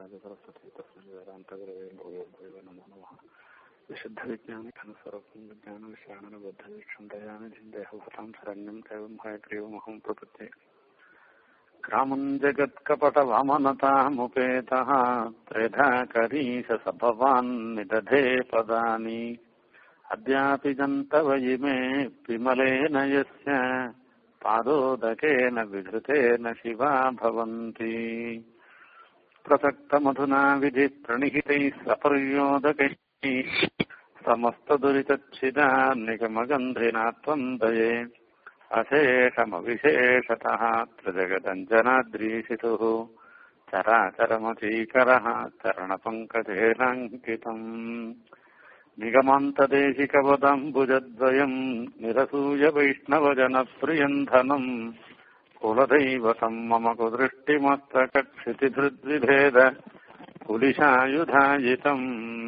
सरस्वती तस्मै वेदान्तगुरवे भूयो भूयो नमो नमः विशुद्धविज्ञानिघनस्वरूपं विज्ञानविषयानबद्धवीक्षं दयानिधिं देहभूतां शरण्यं दैवं हयग्रीवमहं प्रपद्ये ग्रामं जगत्कपटवामनतामुपेतः त्रेधाकरीशसभवान् निदधे पदानि अद्यापि गन्तवयिमे विमलेन यस्य पादोदकेन विधृतेन शिवा भवन्ति प्रसक्तमधुना विधिप्रणिहितैः सपर्योदकैः समस्तदुरितच्छिदा निगमगन्धिना त्वम् दये अशेषमविशेषतः त्रिजगदञ्जनाद्रीशितुः चराचरमचीकरः चरणपङ्कजेनाङ्कितम् निगमान्तदेशिकवदम्बुजद्वयम् निरसूय वैष्णवजनप्रियन्धनम् कुलदैवतम् मम कुदृष्टिमस्तकक्षितिधृद्विभेद कुलिशायुधायितम्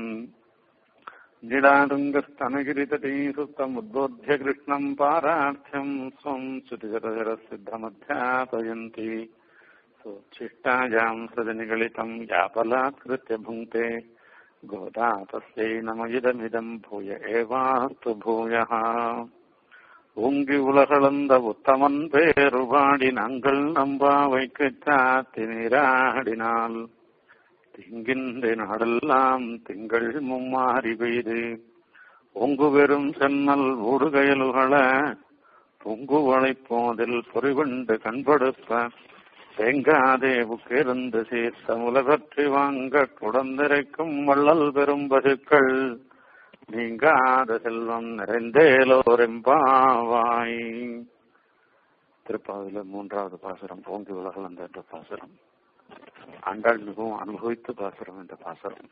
गिडादुङ्गस्तनगिरितटी सुप्तमुद्बोध्य कृष्णम् पारार्थ्यम् स्वम् श्रुतिशतशरसिद्धमध्यापयन्ति सोच्छिष्टायाम् सृजनिगलितम् यापलात्कृत्य भुङ्क्ते गोदा तस्यै नम इदमिदम् भूय एवास्तु भूयः ஓங்கி உலகளந்த உத்தமன் பேருபாடி நாங்கள் நம்பாவைக்கு சாத்தி நீராடினால் திங்கின்ற நாடெல்லாம் திங்கள் மும்மாறி பெய்து ஒங்கு வெறும் சென்னல் ஊடுகயலுகள பொங்குவளை போதில் பொறிவண்டு கண்படுப்ப தேங்காதே புக்கிருந்து சீர்த்த உலகற்றி வாங்க குடந்திரைக்கும் வள்ளல் பெரும் பசுக்கள் நீங்காத செல்வம் நிறைந்தேலோரெம்பாவாய் திருப்பாவில மூன்றாவது பாசுரம் போங்கி உலகளந்த என்ற பாசுரம் ஆண்டாள் மிகவும் அனுபவித்து பாசுரம் என்ற பாசுரம்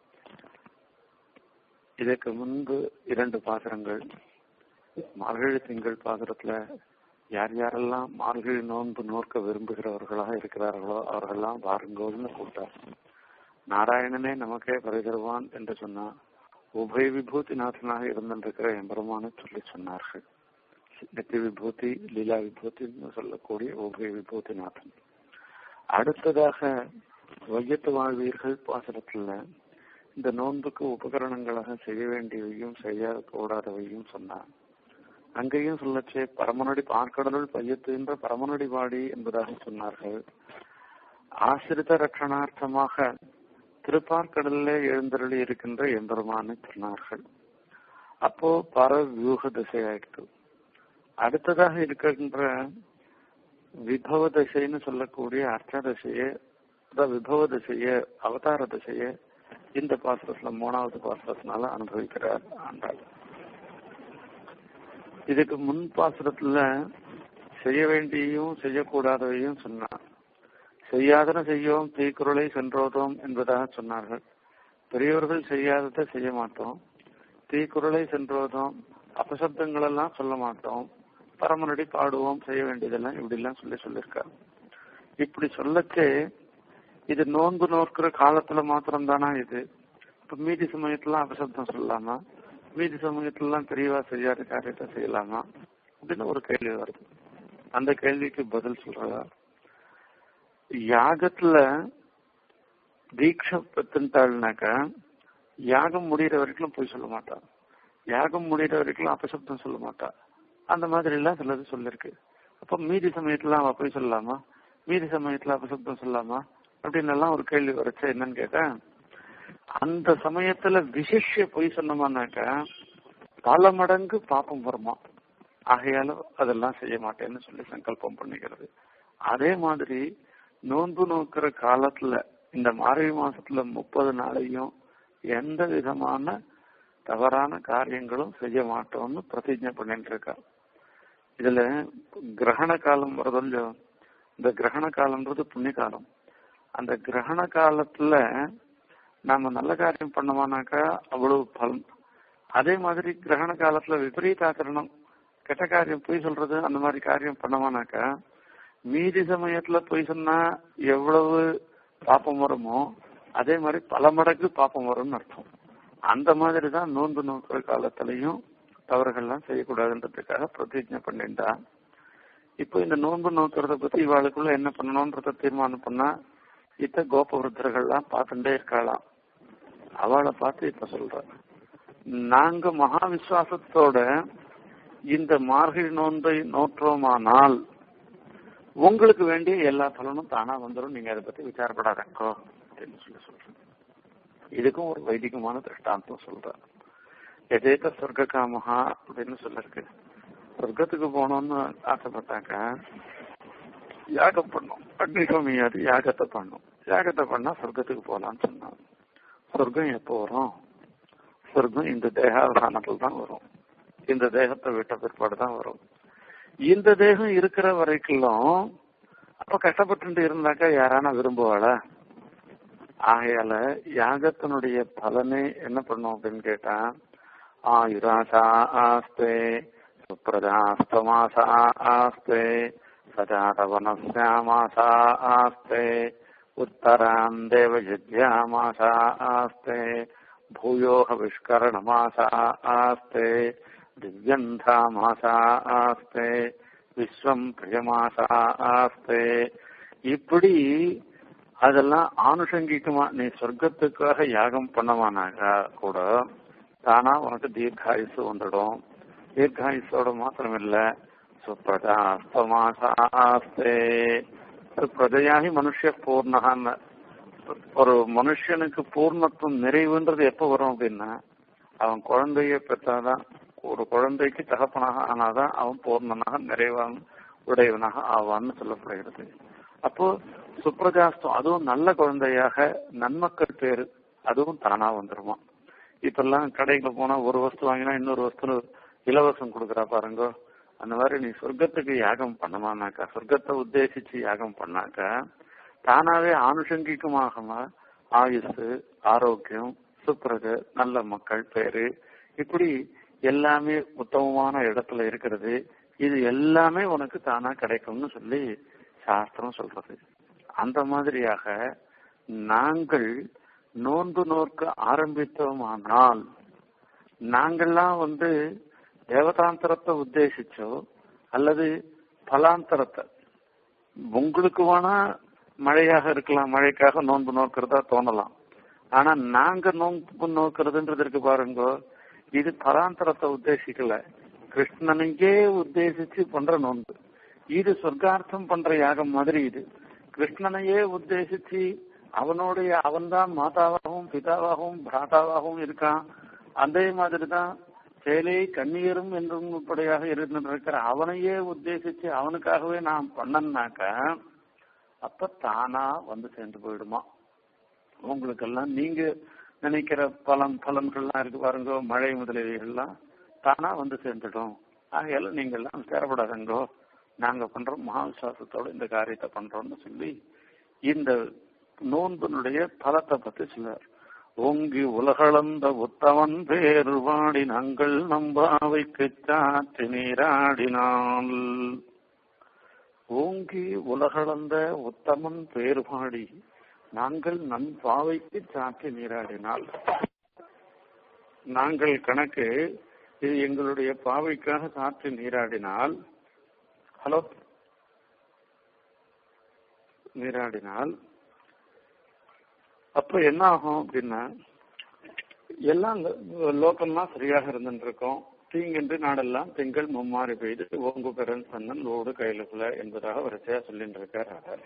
இதற்கு முன்பு இரண்டு பாசுரங்கள் மார்கழி திங்கள் பாசுரத்துல யார் யாரெல்லாம் மார்கழி நோன்பு நோக்க விரும்புகிறவர்களாக இருக்கிறார்களோ அவர்களெல்லாம் வாருங்கோல்னு கூட்டார் நாராயணனே நமக்கே பரிதருவான் என்று சொன்னா உபய விபூதிநாதனாக இருந்திருக்கிற எம்பெருமானை சொல்லி சொன்னார்கள் நித்திய விபூதி லீலா விபூதின்னு சொல்லக்கூடிய உபய விபூதிநாதன் அடுத்ததாக வையத்து வாழ்வீர்கள் பாசனத்துல இந்த நோன்புக்கு உபகரணங்களாக செய்ய வேண்டியவையும் செய்ய கூடாதவையும் சொன்னார் அங்கேயும் சொல்லச்சே பரமனடி பார்க்கடலுள் பையத்துகின்ற பரமனடி வாடி என்பதாக சொன்னார்கள் ஆசிரித ரட்சணார்த்தமாக திருப்பார்கடல்ல எழுந்தருளி இருக்கின்ற எம்பெருமானை சொன்னார்கள் அப்போ பர வியூக திசையாயிடுது அடுத்ததாக இருக்கின்ற விபவ திசைன்னு சொல்லக்கூடிய அர்த்த திசைய விபவ திசைய அவதார திசைய இந்த பாசுரத்துல மூணாவது பாசுரத்தினால அனுபவிக்கிறார் ஆண்டாள் இதுக்கு முன் பாசுரத்துல செய்ய வேண்டியும் செய்யக்கூடாதவையும் சொன்னார் செய்யாதன செய்யோம் தீக்குறளை சென்றோதோம் என்பதாக சொன்னார்கள் பெரியவர்கள் செய்யாததை செய்ய மாட்டோம் தீக்குறளை சென்றோதோம் அபசப்தங்கள் எல்லாம் சொல்ல மாட்டோம் பரமனடி பாடுவோம் செய்ய வேண்டியதெல்லாம் இப்படி எல்லாம் சொல்லி சொல்லியிருக்காரு இப்படி சொல்லச்சே இது நோன்பு நோக்கிற காலத்துல மாத்திரம் தானா இது இப்ப மீதி சமயத்துல அபசப்தம் சொல்லலாமா மீதி சமயத்துலாம் பெரியவா செய்யாத காரியத்தை செய்யலாமா அப்படின்னு ஒரு கேள்வி வருது அந்த கேள்விக்கு பதில் சொல்றதா யாகத்துல தீட்சை பெற்றுட்டாள்னாக்கா யாகம் முடிகிற வரைக்கும் போய் சொல்ல மாட்டா யாகம் முடிகிற வரைக்கும் அபசப்தம் சொல்ல மாட்டா அந்த மாதிரி எல்லாம் சிலது சொல்லிருக்கு அப்ப மீதி சமயத்துல அவ போய் சொல்லலாமா மீதி சமயத்துல அபசப்தம் சொல்லலாமா அப்படின்னு எல்லாம் ஒரு கேள்வி வரைச்சா என்னன்னு கேட்டா அந்த சமயத்துல விசேஷ பொய் சொன்னோம்னாக்கா பல மடங்கு பாப்பம் வருமா ஆகையால அதெல்லாம் செய்ய மாட்டேன்னு சொல்லி சங்கல்பம் பண்ணிக்கிறது அதே மாதிரி நோன்பு நோக்கிற காலத்துல இந்த மார்கழி மாசத்துல முப்பது நாளையும் எந்த விதமான தவறான காரியங்களும் செய்ய மாட்டோம்னு பிரதிஜை பண்ணிட்டு இருக்கா இதுல கிரகண காலம் வருதோ இந்த கிரகண காலம்ன்றது புண்ணிய காலம் அந்த கிரகண காலத்துல நாம நல்ல காரியம் பண்ணோமானாக்கா அவ்வளவு பலன் அதே மாதிரி கிரகண காலத்துல விபரீதாக்கரணம் கெட்ட காரியம் போய் சொல்றது அந்த மாதிரி காரியம் பண்ணோமானாக்கா மீதி சமயத்துல போய் சொன்னா எவ்வளவு பாப்பம் வருமோ அதே மாதிரி பல மடங்கு பாப்பம் வரும்னு அர்த்தம் அந்த மாதிரி தான் நோன்பு நோக்கிற காலத்திலையும் தவறுகள்லாம் செய்யக்கூடாதுன்றதுக்காக பிரதிஜை பண்ணிட்டா இப்போ இந்த நோன்பு நோக்கிறத பத்தி இவாளுக்குள்ள என்ன பண்ணணும்ன்றத தீர்மானம் பண்ணா இத்த கோபவருத்தர்கள்லாம் பார்த்துட்டே இருக்கலாம் அவளை பார்த்து இப்ப சொல்ற நாங்க மகா விசுவாசத்தோட இந்த மார்கழி நோன்பை நோற்றோமானால் உங்களுக்கு வேண்டிய எல்லா பலனும் தானா வந்துடும் நீங்க அதை பத்தி விசாரப்படாதக்கோ அப்படின்னு சொல்லி சொல்றேன் இதுக்கும் ஒரு வைதிகமான திருஷ்டாந்தம் சொல்றேன் எதேத சொர்க்க காமஹா அப்படின்னு சொல்லிருக்கு சொர்க்கத்துக்கு போகணும்னு ஆசைப்பட்டாக்க யாகம் பண்ணும் அக்னிகோமியாது யாகத்தை பண்ணும் யாகத்தை பண்ணா சொர்க்கத்துக்கு போகலான்னு சொன்னான் சொர்க்கம் எப்போ வரும் சொர்க்கம் இந்த தேகாவதானத்தில் தான் வரும் இந்த தேகத்தை விட்ட பிற்பாடு தான் வரும் இந்த தேகம் இருக்கிற வரைக்கும் அப்ப கஷ்டப்பட்டு இருந்தாக்கா யாரானா விரும்புவாளா ஆகையால யாகத்தினுடைய பலனே என்ன பண்ணும் அப்படின்னு கேட்டா ஆயுராசா ஆஸ்தே சுப்ரஜாஸ்தமாசா ஆஸ்தே सजातवनस्यामासा आस्ते उत्तराम् देवयज्ञामासा आस्ते भूयोः विष्करणमासा आस्ते दिव्यन्धामासा आस्ते விஸ்வம் பிரியமாசா ஆஸ்தே இப்படி அதெல்லாம் ஆனுஷங்கிக்குமா நீ சொர்க்கத்துக்காக யாகம் பண்ணவானாக்கா கூட தானா உனக்கு தீர்காயுசு வந்துடும் தீர்காயுசோட மாத்திரம் இல்ல சுப்ரஜாஸ்தமாசாஸ்தே பிரஜையாகி மனுஷ பூர்ணகான்னு ஒரு மனுஷனுக்கு பூர்ணத்துவம் நிறைவுன்றது எப்ப வரும் அப்படின்னா அவன் குழந்தைய பெற்றாதான் ஒரு குழந்தைக்கு தகப்பனாக ஆனாதான் அவன் பூர்ணனாக நிறைவான் உடையவனாக ஆவான்னு சொல்லப்படுகிறது அப்போ சுப்ரஜாஸ்தம் அதுவும் நல்ல குழந்தையாக நன்மக்கள் பேரு அதுவும் தானா வந்துருமா இப்பெல்லாம் கடைக்கு போனா ஒரு வஸ்து வாங்கினா இன்னொரு வஸ்து இலவசம் கொடுக்குறா பாருங்க அந்த மாதிரி நீ சொர்க்கத்துக்கு யாகம் பண்ணமானாக்கா சொர்க்கத்தை உத்தேசிச்சு யாகம் பண்ணாக்கா தானாவே ஆனுஷங்கிகமாக ஆயுசு ஆரோக்கியம் சுப்ரஜ நல்ல மக்கள் பேரு இப்படி எல்லாமே உத்தமமான இடத்துல இருக்கிறது இது எல்லாமே உனக்கு தானா கிடைக்கும்னு சொல்லி சாஸ்திரம் சொல்றது அந்த மாதிரியாக நாங்கள் நோன்பு நோக்க ஆரம்பித்தோமானால் நாங்கள்லாம் வந்து தேவதாந்திரத்தை உத்தேசிச்சோ அல்லது பலாந்தரத்தை உங்களுக்கு வேணா மழையாக இருக்கலாம் மழைக்காக நோன்பு நோக்கிறதா தோணலாம் ஆனா நாங்க நோன்பு நோக்கிறதுன்றது இருக்கு பாருங்க இது பலாந்தரத்தை உத்தேசிக்கல கிருஷ்ணனுக்கே உத்தேசிச்சு பண்ற நோன்பு இது சொர்க்கார்த்தம் பண்ற யாகம் மாதிரி இது கிருஷ்ணனையே உத்தேசிச்சு அவனுடைய அவன்தான் மாதாவாகவும் பிதாவாகவும் பிராதாவாகவும் இருக்கான் அதே மாதிரி தான் சேலை கண்ணீரும் என்றும் உட்படையாக இருந்திருக்கிற அவனையே உத்தேசிச்சு அவனுக்காகவே நாம் பண்ணனாக்க அப்ப தானா வந்து சேர்ந்து போயிடுமா உங்களுக்கெல்லாம் நீங்க நினைக்கிற பலன் பலன்கள்லாம் இருக்கு பாருங்க மழை முதலியவைகள்லாம் தானா வந்து சேர்ந்துடும் ஆகையால நீங்க எல்லாம் சேரப்படாதங்கோ நாங்க பண்றோம் மகாவிசுவாசத்தோட இந்த காரியத்தை பண்றோம்னு சொல்லி இந்த நோன்பினுடைய பலத்தை பத்தி சொல்றார் ஓங்கி உலகளந்த உத்தவன் பேரு வாடி நாங்கள் நம்பாவைக்கு சாற்றி நீராடினால் ஓங்கி உலகளந்த உத்தமன் பேரு பாடி நாங்கள் நம் பாவைக்கு சாற்றி நீராடினால் நாங்கள் கணக்கு இது எங்களுடைய பாவைக்காக சாற்றி நீராடினால் ஹலோ நீராடினால் அப்ப என்ன ஆகும் அப்படின்னா எல்லாம் லோக்கம்லாம் சரியாக இருந்துட்டு இருக்கோம் தீங்கென்று நாடெல்லாம் திங்கள் மும்மாறி பெய்து ஓங்கு பெறன் சன்னன் ஓடு கையிலுக்குள்ள என்பதாக வரிசையா சொல்லிட்டு இருக்கார்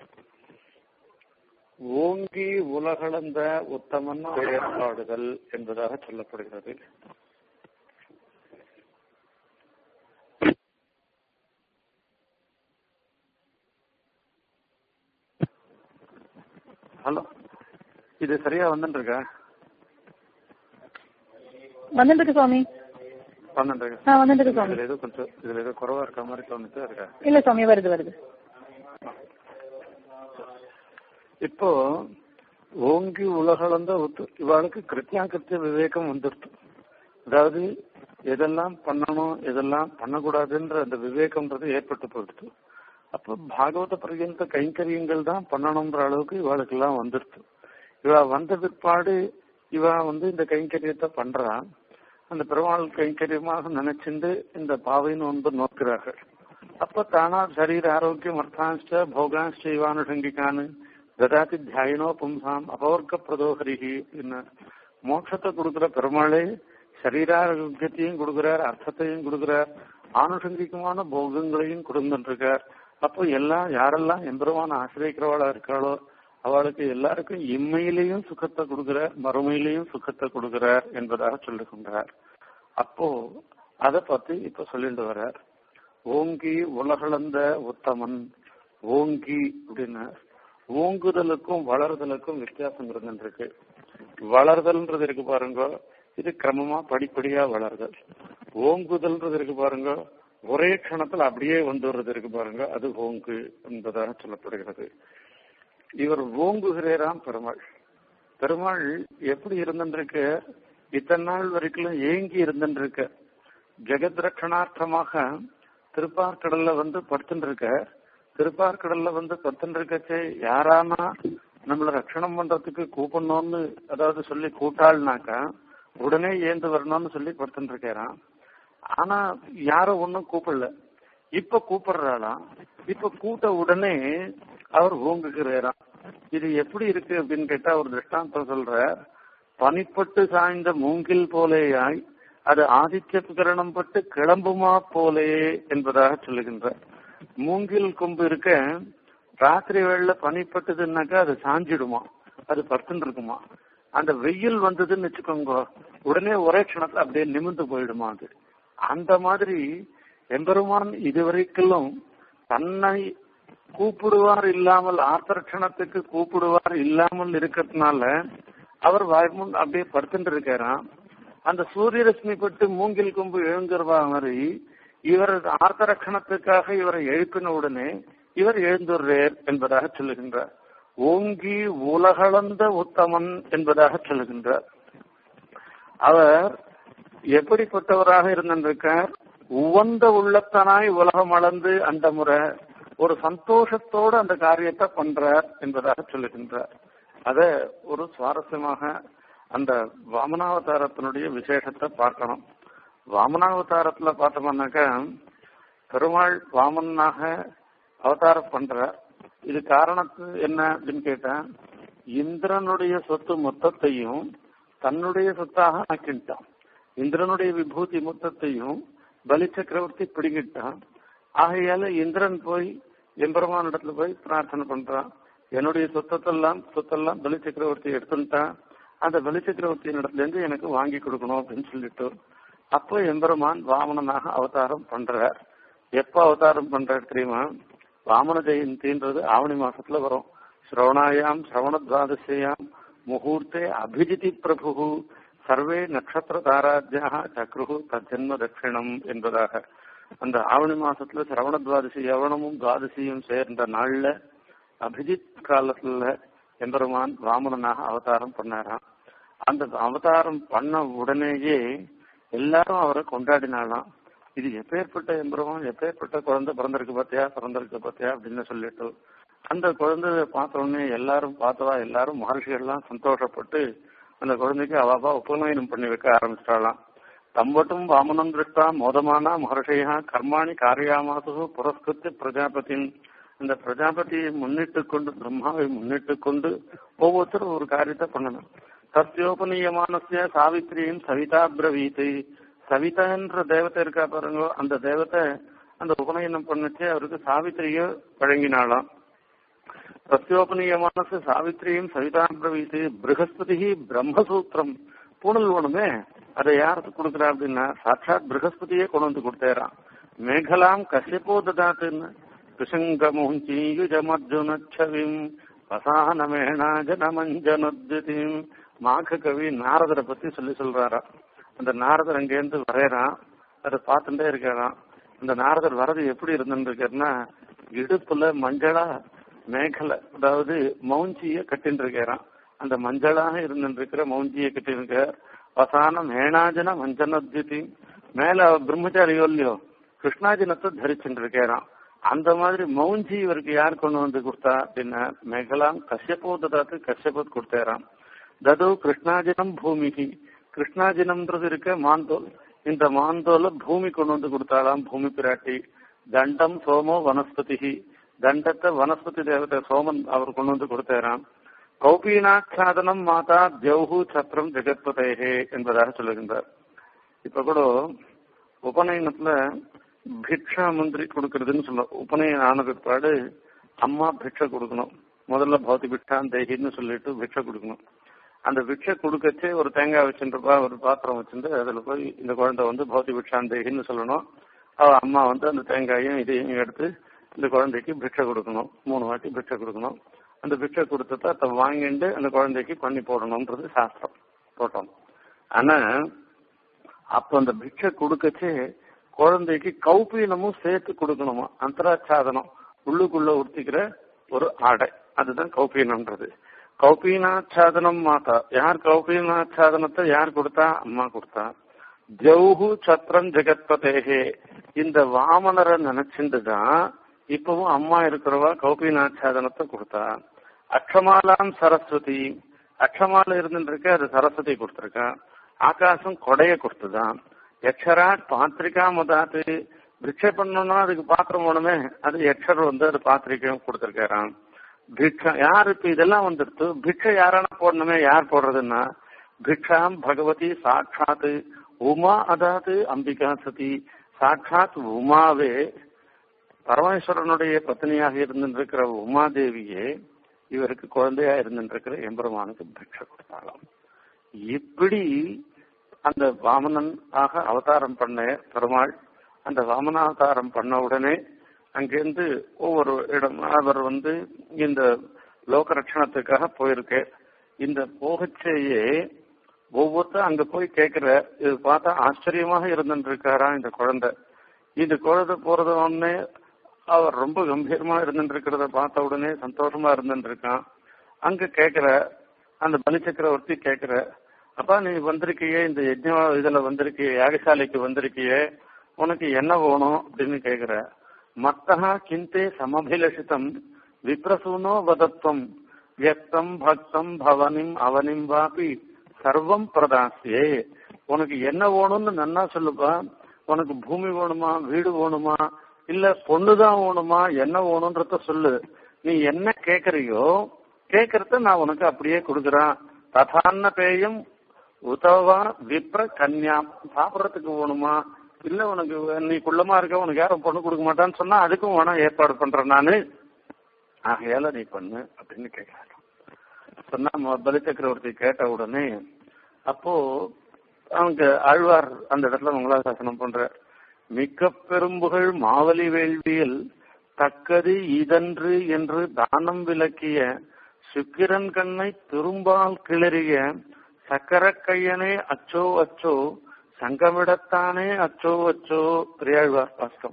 ஓங்கி உலகளந்த உத்தமன் ஏற்பாடுதல் என்பதாக சொல்லப்படுகிறது ஹலோ இது சரியா வந்துட்டு இருக்கா வந்துட்டு இருக்கு சுவாமி வந்துட்டு ஆ வந்துட்டு இருக்கு சுவாமி இதுல ஏதோ கொஞ்சம் இதுல ஏதோ குறவா இருக்க மாதிரி தோணுச்சு இருக்கா இல்ல சுவாமி வருது வருது இப்போ ஓங்கி உலகளந்த ஒத்து இவாளுக்கு கிருத்தியாகிருத்திய விவேகம் வந்துடுது அதாவது எதெல்லாம் பண்ணணும் எதெல்லாம் பண்ணக்கூடாதுன்ற அந்த விவேகம்ன்றது ஏற்பட்டு போயிடுது அப்ப பாகவத பர்யந்த கைங்கரியங்கள் தான் பண்ணணும்ன்ற அளவுக்கு இவாளுக்கு எல்லாம் வந்துடுது இவ வந்த பிற்பாடு இவ வந்து இந்த கைங்கரியத்தை பண்றா அந்த பெருமாள் கைங்கரியமாக நினைச்சிருந்து இந்த பாவைன்னு வந்து நோக்கிறார்கள் அப்ப தானா சரீர ஆரோக்கியம் அர்த்தாஷ்ட போகாஷ்ட இவானுஷங்கிக்கான்னு ததாதி தியாயினோ பும்சாம் அபவர்க்க பிரதோகரிகி என்ன மோட்சத்தை கொடுக்கிற பெருமாளே சரீராரோக்கியத்தையும் கொடுக்கிறார் அர்த்தத்தையும் கொடுக்கிறார் ஆனுஷங்கிகமான போகங்களையும் கொடுத்துருக்கார் அப்போ எல்லாம் யாரெல்லாம் எம்பெருமான ஆசிரியக்கிறவாளா இருக்காளோ அவளுக்கு எல்லாருக்கும் இம்மையிலையும் சுகத்தை கொடுக்கிறார் மறுமையிலையும் சுகத்தை கொடுக்கிறார் என்பதாக சொல்லுகின்றார் அப்போ அதை பத்தி இப்ப சொல்லிட்டு வர்றார் ஓங்கி உலகளந்த உத்தமன் ஓங்கி அப்படின்னா ஓங்குதலுக்கும் வளர்தலுக்கும் வித்தியாசம் இருந்துருக்கு வளர்தல்ன்றது இருக்கு பாருங்க இது கிரமமா படிப்படியா வளர்தல் ஓங்குதல்ன்றது இருக்கு பாருங்க ஒரே க்ஷணத்துல அப்படியே வந்து வர்றது இருக்கு பாருங்க அது ஓங்கு என்பதாக சொல்லப்படுகிறது இவர் ஓங்குகிறாராம் பெருமாள் பெருமாள் எப்படி இருந்துருக்கு இத்தனை நாள் வரைக்கும் ஏங்கி இருந்துருக்க ஜெகத் ரட்சணார்த்தமாக திருப்பார்கடல்ல வந்து படுத்துருக்க திருப்பார்கடல்ல வந்து படுத்துருக்கச்சே யாரானா நம்மள ரட்சணம் பண்றதுக்கு கூப்பிடணும்னு அதாவது சொல்லி கூட்டாள்னாக்கா உடனே ஏந்து வரணும்னு சொல்லி படுத்துட்டு இருக்காராம் ஆனா யாரும் ஒன்னும் கூப்பிடல இப்ப கூப்பிடுறாளாம் இப்ப கூட்ட உடனே அவர் ஓங்குகிறாராம் இது எப்படி இருக்கு அப்படின்னு கேட்டா ஒரு திருஷ்டாந்தம் சொல்ற பனிப்பட்டு சாய்ந்த மூங்கில் போலேயாய் அது ஆதித்ய கிரணம் பட்டு கிளம்புமா போலே என்பதாக சொல்லுகின்ற மூங்கில் கொம்பு இருக்க ராத்திரி வேளையில பனிப்பட்டதுன்னாக்கா அது சாஞ்சிடுமா அது படுத்துன்னு இருக்குமா அந்த வெயில் வந்ததுன்னு வச்சுக்கோங்க உடனே ஒரே க்ஷணத்துல அப்படியே நிமிர்ந்து போயிடுமா அது அந்த மாதிரி எம்பெருமான் இதுவரைக்கும் தன்னை கூப்பிடுவார் இல்லாமல் ஆத்தரட்சணத்துக்கு கூப்பிடுவார் இல்லாமல் இருக்கிறதுனால அவர் வாய்முன் அப்படியே படுத்துட்டு இருக்காராம் அந்த சூரிய ரஷ்மி பட்டு மூங்கில் கொம்பு எழுந்துருவா மாதிரி இவர் ஆர்த்தரட்சணத்துக்காக இவரை எழுப்பின உடனே இவர் எழுந்துடுறார் என்பதாக சொல்லுகின்றார் ஓங்கி உலகளந்த உத்தமன் என்பதாக சொல்லுகின்றார் அவர் எப்படிப்பட்டவராக இருந்திருக்கார் உவந்த உள்ளத்தனாய் உலகம் அளந்து அந்த முறை ஒரு சந்தோஷத்தோடு அந்த காரியத்தை பண்றார் என்பதாக சொல்லுகின்றார் அத ஒரு சுவாரஸ்யமாக அந்த வாமனாவதாரத்தினுடைய விசேஷத்தை பார்க்கணும் வாமனாவதாரத்துல பார்த்தோம்னாக்கா பெருமாள் வாமனாக அவதாரம் பண்றார் இது காரணத்து என்ன அப்படின்னு கேட்டா இந்திரனுடைய சொத்து மொத்தத்தையும் தன்னுடைய சொத்தாக ஆக்கிட்டான் இந்திரனுடைய விபூதி மொத்தத்தையும் பலி சக்கரவர்த்தி பிடிங்கிட்டான் ஆகையால இந்திரன் போய் எம்பெருமான் இடத்துல போய் பிரார்த்தனை பண்றான் என்னுடைய சொத்தத்தெல்லாம் சொத்தெல்லாம் பலி சக்கரவர்த்தி எடுத்துட்டான் அந்த பலி சக்கரவர்த்தியின் இடத்துல இருந்து எனக்கு வாங்கி கொடுக்கணும் அப்படின்னு சொல்லிட்டு அப்போ எம்பெருமான் வாமனனாக அவதாரம் பண்றார் எப்ப அவதாரம் பண்றார் தெரியுமா வாமன ஜெயந்தின்றது ஆவணி மாசத்துல வரும் ஸ்ரவணாயாம் சிரவண துவாதசியாம் முகூர்த்தே அபிஜிதி பிரபு சர்வே நட்சத்திர தாராஜ்யாக சக்ரு தஜன்ம தட்சிணம் என்பதாக அந்த ஆவணி மாசத்துல சிரவண துவாதசி யவனமும் துவாதசியும் சேர்ந்த நாள்ல அபிஜித் காலத்துல எம்பெருமான் வாமனனாக அவதாரம் பண்ணாராம் அந்த அவதாரம் பண்ண உடனேயே எல்லாரும் அவரை கொண்டாடினாலாம் இது எப்பேற்பட்ட எம்பெருமான் எப்பேற்பட்ட குழந்தை பிறந்திருக்கு பார்த்தியா பிறந்திருக்கு பார்த்தியா அப்படின்னு சொல்லிட்டு அந்த குழந்தைய பார்த்த உடனே எல்லாரும் பார்த்தவா எல்லாரும் மகர்ஷிகள்லாம் சந்தோஷப்பட்டு அந்த குழந்தைக்கு அவாபா உபநயனம் பண்ணி வைக்க ஆரம்பிச்சிட்டாலாம் தம்பட்டும் வாமனம் திருஷ்டா மோதமானா மகர்ஷியா கர்மாணி காரியாமாசு புரஸ்கிருத்து பிரஜாபதியின் இந்த பிரஜாபதியை முன்னிட்டு கொண்டு பிரம்மாவை முன்னிட்டு கொண்டு ஒவ்வொருத்தரும் ஒரு காரியத்தை பண்ணணும் சத்தியோபநீயமானசிய சாவித்திரியும் சவிதா பிரவீத்தை சவிதான்ற தேவத்தை இருக்கா பாருங்க அந்த தேவத்தை அந்த உபநயனம் பண்ணுச்சு அவருக்கு சாவித்திரிய வழங்கினாலாம் சத்தியோபநீயமானசு சாவித்திரியும் சவிதா பிரவீத்து பிருகஸ்பதி பிரம்மசூத்திரம் பூணல் வேணுமே அதை யாருக்கு கொடுக்குறா அப்படின்னா சாட்சாத் பிருகஸ்பதியே கொண்டு வந்து கொடுத்தேறான் மேகலாம் கசியப்போ ததாத்துன்னு கிருஷங்கமுஞ்சீயுஜமர்ஜுனச்சவிம் வசானமேணா ஜனமஞ்சனுத்தியும் மாக கவி நாரதரை பத்தி சொல்லி சொல்றாரா அந்த நாரதர் அங்கேருந்து வரையறான் அதை பார்த்துட்டே இருக்காராம் அந்த நாரதர் வரது எப்படி இருந்துருக்காருன்னா இடுப்புல மஞ்சளா மேகலை அதாவது மௌஞ்சிய கட்டின்னு இருக்காராம் அந்த மஞ்சளாக இருந்துருக்கிற மௌஞ்சிய கட்டிருக்க வசான மேனாஜன மஞ்சனத்யுதி மேல பிரம்மச்சாரியோ இல்லையோ கிருஷ்ணாஜனத்தை தரிச்சுட்டு இருக்காராம் அந்த மாதிரி மௌஞ்சி இவருக்கு யார் கொண்டு வந்து கொடுத்தா அப்படின்னா மேகலாம் கஷ்யப்போ ததாத்து கஷ்யபத் கொடுத்தாராம் தது கிருஷ்ணாஜனம் பூமிக்கு கிருஷ்ணாஜனம்ன்றது இருக்க மாந்தோல் இந்த மாந்தோல பூமி கொண்டு வந்து கொடுத்தாலாம் பூமி பிராட்டி தண்டம் சோமோ வனஸ்பதி தண்டத்தை வனஸ்பதி தேவதை சோமன் அவர் கொண்டு வந்து கொடுத்தாராம் கௌபீனாச்சாதனம் மாதா தியௌஹு சத்திரம் ஜெகத்பதேகே என்பதாக சொல்லுகின்றார் இப்ப கூட உபநயனத்துல பிக்ஷா மந்திரி கொடுக்கறதுன்னு சொல்லுவோம் உபநயனம் ஆன பிற்பாடு அம்மா பிக்ஷை கொடுக்கணும் முதல்ல பௌத்தி பிக்ஷான் தேகின்னு சொல்லிட்டு பிக்ஷை கொடுக்கணும் அந்த பிக்ஷை கொடுக்கச்சே ஒரு தேங்காய் வச்சுருப்பா ஒரு பாத்திரம் வச்சுட்டு அதுல போய் இந்த குழந்தை வந்து பௌத்தி பிக்ஷான் தேகின்னு சொல்லணும் அவ அம்மா வந்து அந்த தேங்காயும் இதையும் எடுத்து இந்த குழந்தைக்கு பிக்ஷை கொடுக்கணும் மூணு வாட்டி பிக்ஷை கொடுக்கணும் அந்த பிக்ஷை கொடுத்தத அதை வாங்கிட்டு அந்த குழந்தைக்கு பண்ணி போடணும்ன்றது சாஸ்திரம் போட்டோம் ஆனா அப்ப அந்த பிக்ஷை கொடுக்கச்சே குழந்தைக்கு கௌபீனமும் சேர்த்து கொடுக்கணுமா அந்தராச்சாதனம் உள்ளுக்குள்ள உடுத்திக்கிற ஒரு ஆடை அதுதான் கௌபீனம்ன்றது கௌபீனாச்சாதனம் மாதா யார் கௌபீனாச்சாதனத்தை யார் கொடுத்தா அம்மா கொடுத்தா ஜவுஹு சத்திரம் ஜெகத்பதேகே இந்த வாமனரை நினைச்சுட்டுதான் இப்பவும் அம்மா இருக்கிறவா கௌபீனாச்சாதனத்தை கொடுத்தா அக்ஷமாலாம் சரஸ்வதி அக்ஷமால இருந்துருக்க அது சரஸ்வதி கொடுத்திருக்கா ஆகாசம் கொடைய கொடுத்துதான் யக்ஷராட் பாத்திரிகா முதாத்து பிக்ஷை பண்ணணும்னா அதுக்கு பாத்திரம் வேணுமே அது யக்ஷர் வந்து அது பாத்திரிக்கையும் கொடுத்திருக்காராம் பிக்ஷா யார் இப்ப இதெல்லாம் வந்துடுத்து பிக்ஷை யாரான போடணுமே யார் போடுறதுன்னா பிக்ஷாம் பகவதி சாட்சாத் உமா அதாவது அம்பிகா சதி சாட்சாத் உமாவே பரமேஸ்வரனுடைய பத்னியாக இருந்திருக்கிற உமாதேவியே இவருக்கு குழந்தையா இருந்திருக்கிற எம்பெருமானுக்கு பிக்ஷை கொடுத்தாலும் இப்படி அந்த வாமனன் ஆக அவதாரம் பண்ண பெருமாள் அந்த வாமனாவதாரம் பண்ண உடனே அங்கிருந்து ஒவ்வொரு இடம் அவர் வந்து இந்த லோக ரட்சணத்துக்காக போயிருக்கு இந்த போகச்சேயே ஒவ்வொருத்தரும் அங்க போய் கேட்கிற இது பார்த்தா ஆச்சரியமாக இருந்துருக்காரா இந்த குழந்தை இந்த குழந்தை போறது உடனே அவர் ரொம்ப கம்பீரமா இருந்துருக்கிறத பார்த்த உடனே சந்தோஷமா இருந்துருக்கான் அங்க கேக்குற அந்த பலி சக்கரவர்த்தி கேக்குற அப்பா நீ வந்திருக்கியே இந்த யஜ்ஞ இதுல வந்திருக்கிய யாகசாலைக்கு வந்திருக்கியே உனக்கு என்ன வேணும் அப்படின்னு கேக்குற மத்தகா கிந்தே சமபிலஷிதம் விப்ரசூனோ வதத்வம் வியக்தம் பக்தம் பவனிம் அவனிம் வாபி சர்வம் பிரதாசியே உனக்கு என்ன வேணும்னு நன்னா சொல்லுப்பா உனக்கு பூமி வேணுமா வீடு வேணுமா இல்ல பொண்ணுதான் வேணுமா என்ன வேணும்ன்றத சொல்லு நீ என்ன கேக்குறியோ கேக்குறத நான் உனக்கு அப்படியே கொடுக்குறேன் ததான்ன பேயம் உதவா விப்ர கன்யா சாப்பிடறதுக்கு வேணுமா இல்ல உனக்கு நீ குள்ளமா இருக்க உனக்கு யாரும் பொண்ணு கொடுக்க மாட்டான்னு சொன்னா அதுக்கும் வேணா ஏற்பாடு பண்றேன் நானு ஆகையால நீ பண்ணு அப்படின்னு கேட்கிறாங்க சொன்னா பலி சக்கரவர்த்தி கேட்ட உடனே அப்போ அவங்க ஆழ்வார் அந்த இடத்துல மங்களாசாசனம் பண்ற மிக்க பெரும்புகள் மாவலி வேள்வியில் தக்கது இதன்று என்று தானம் விளக்கிய சுக்கிரன் கண்ணை திரும்பால் கிளறிய சக்கரக்கையனே அச்சோ அச்சோ சங்கமிடத்தானே அச்சோ அச்சோ பெரியாழ்வார் பாஸ்டம்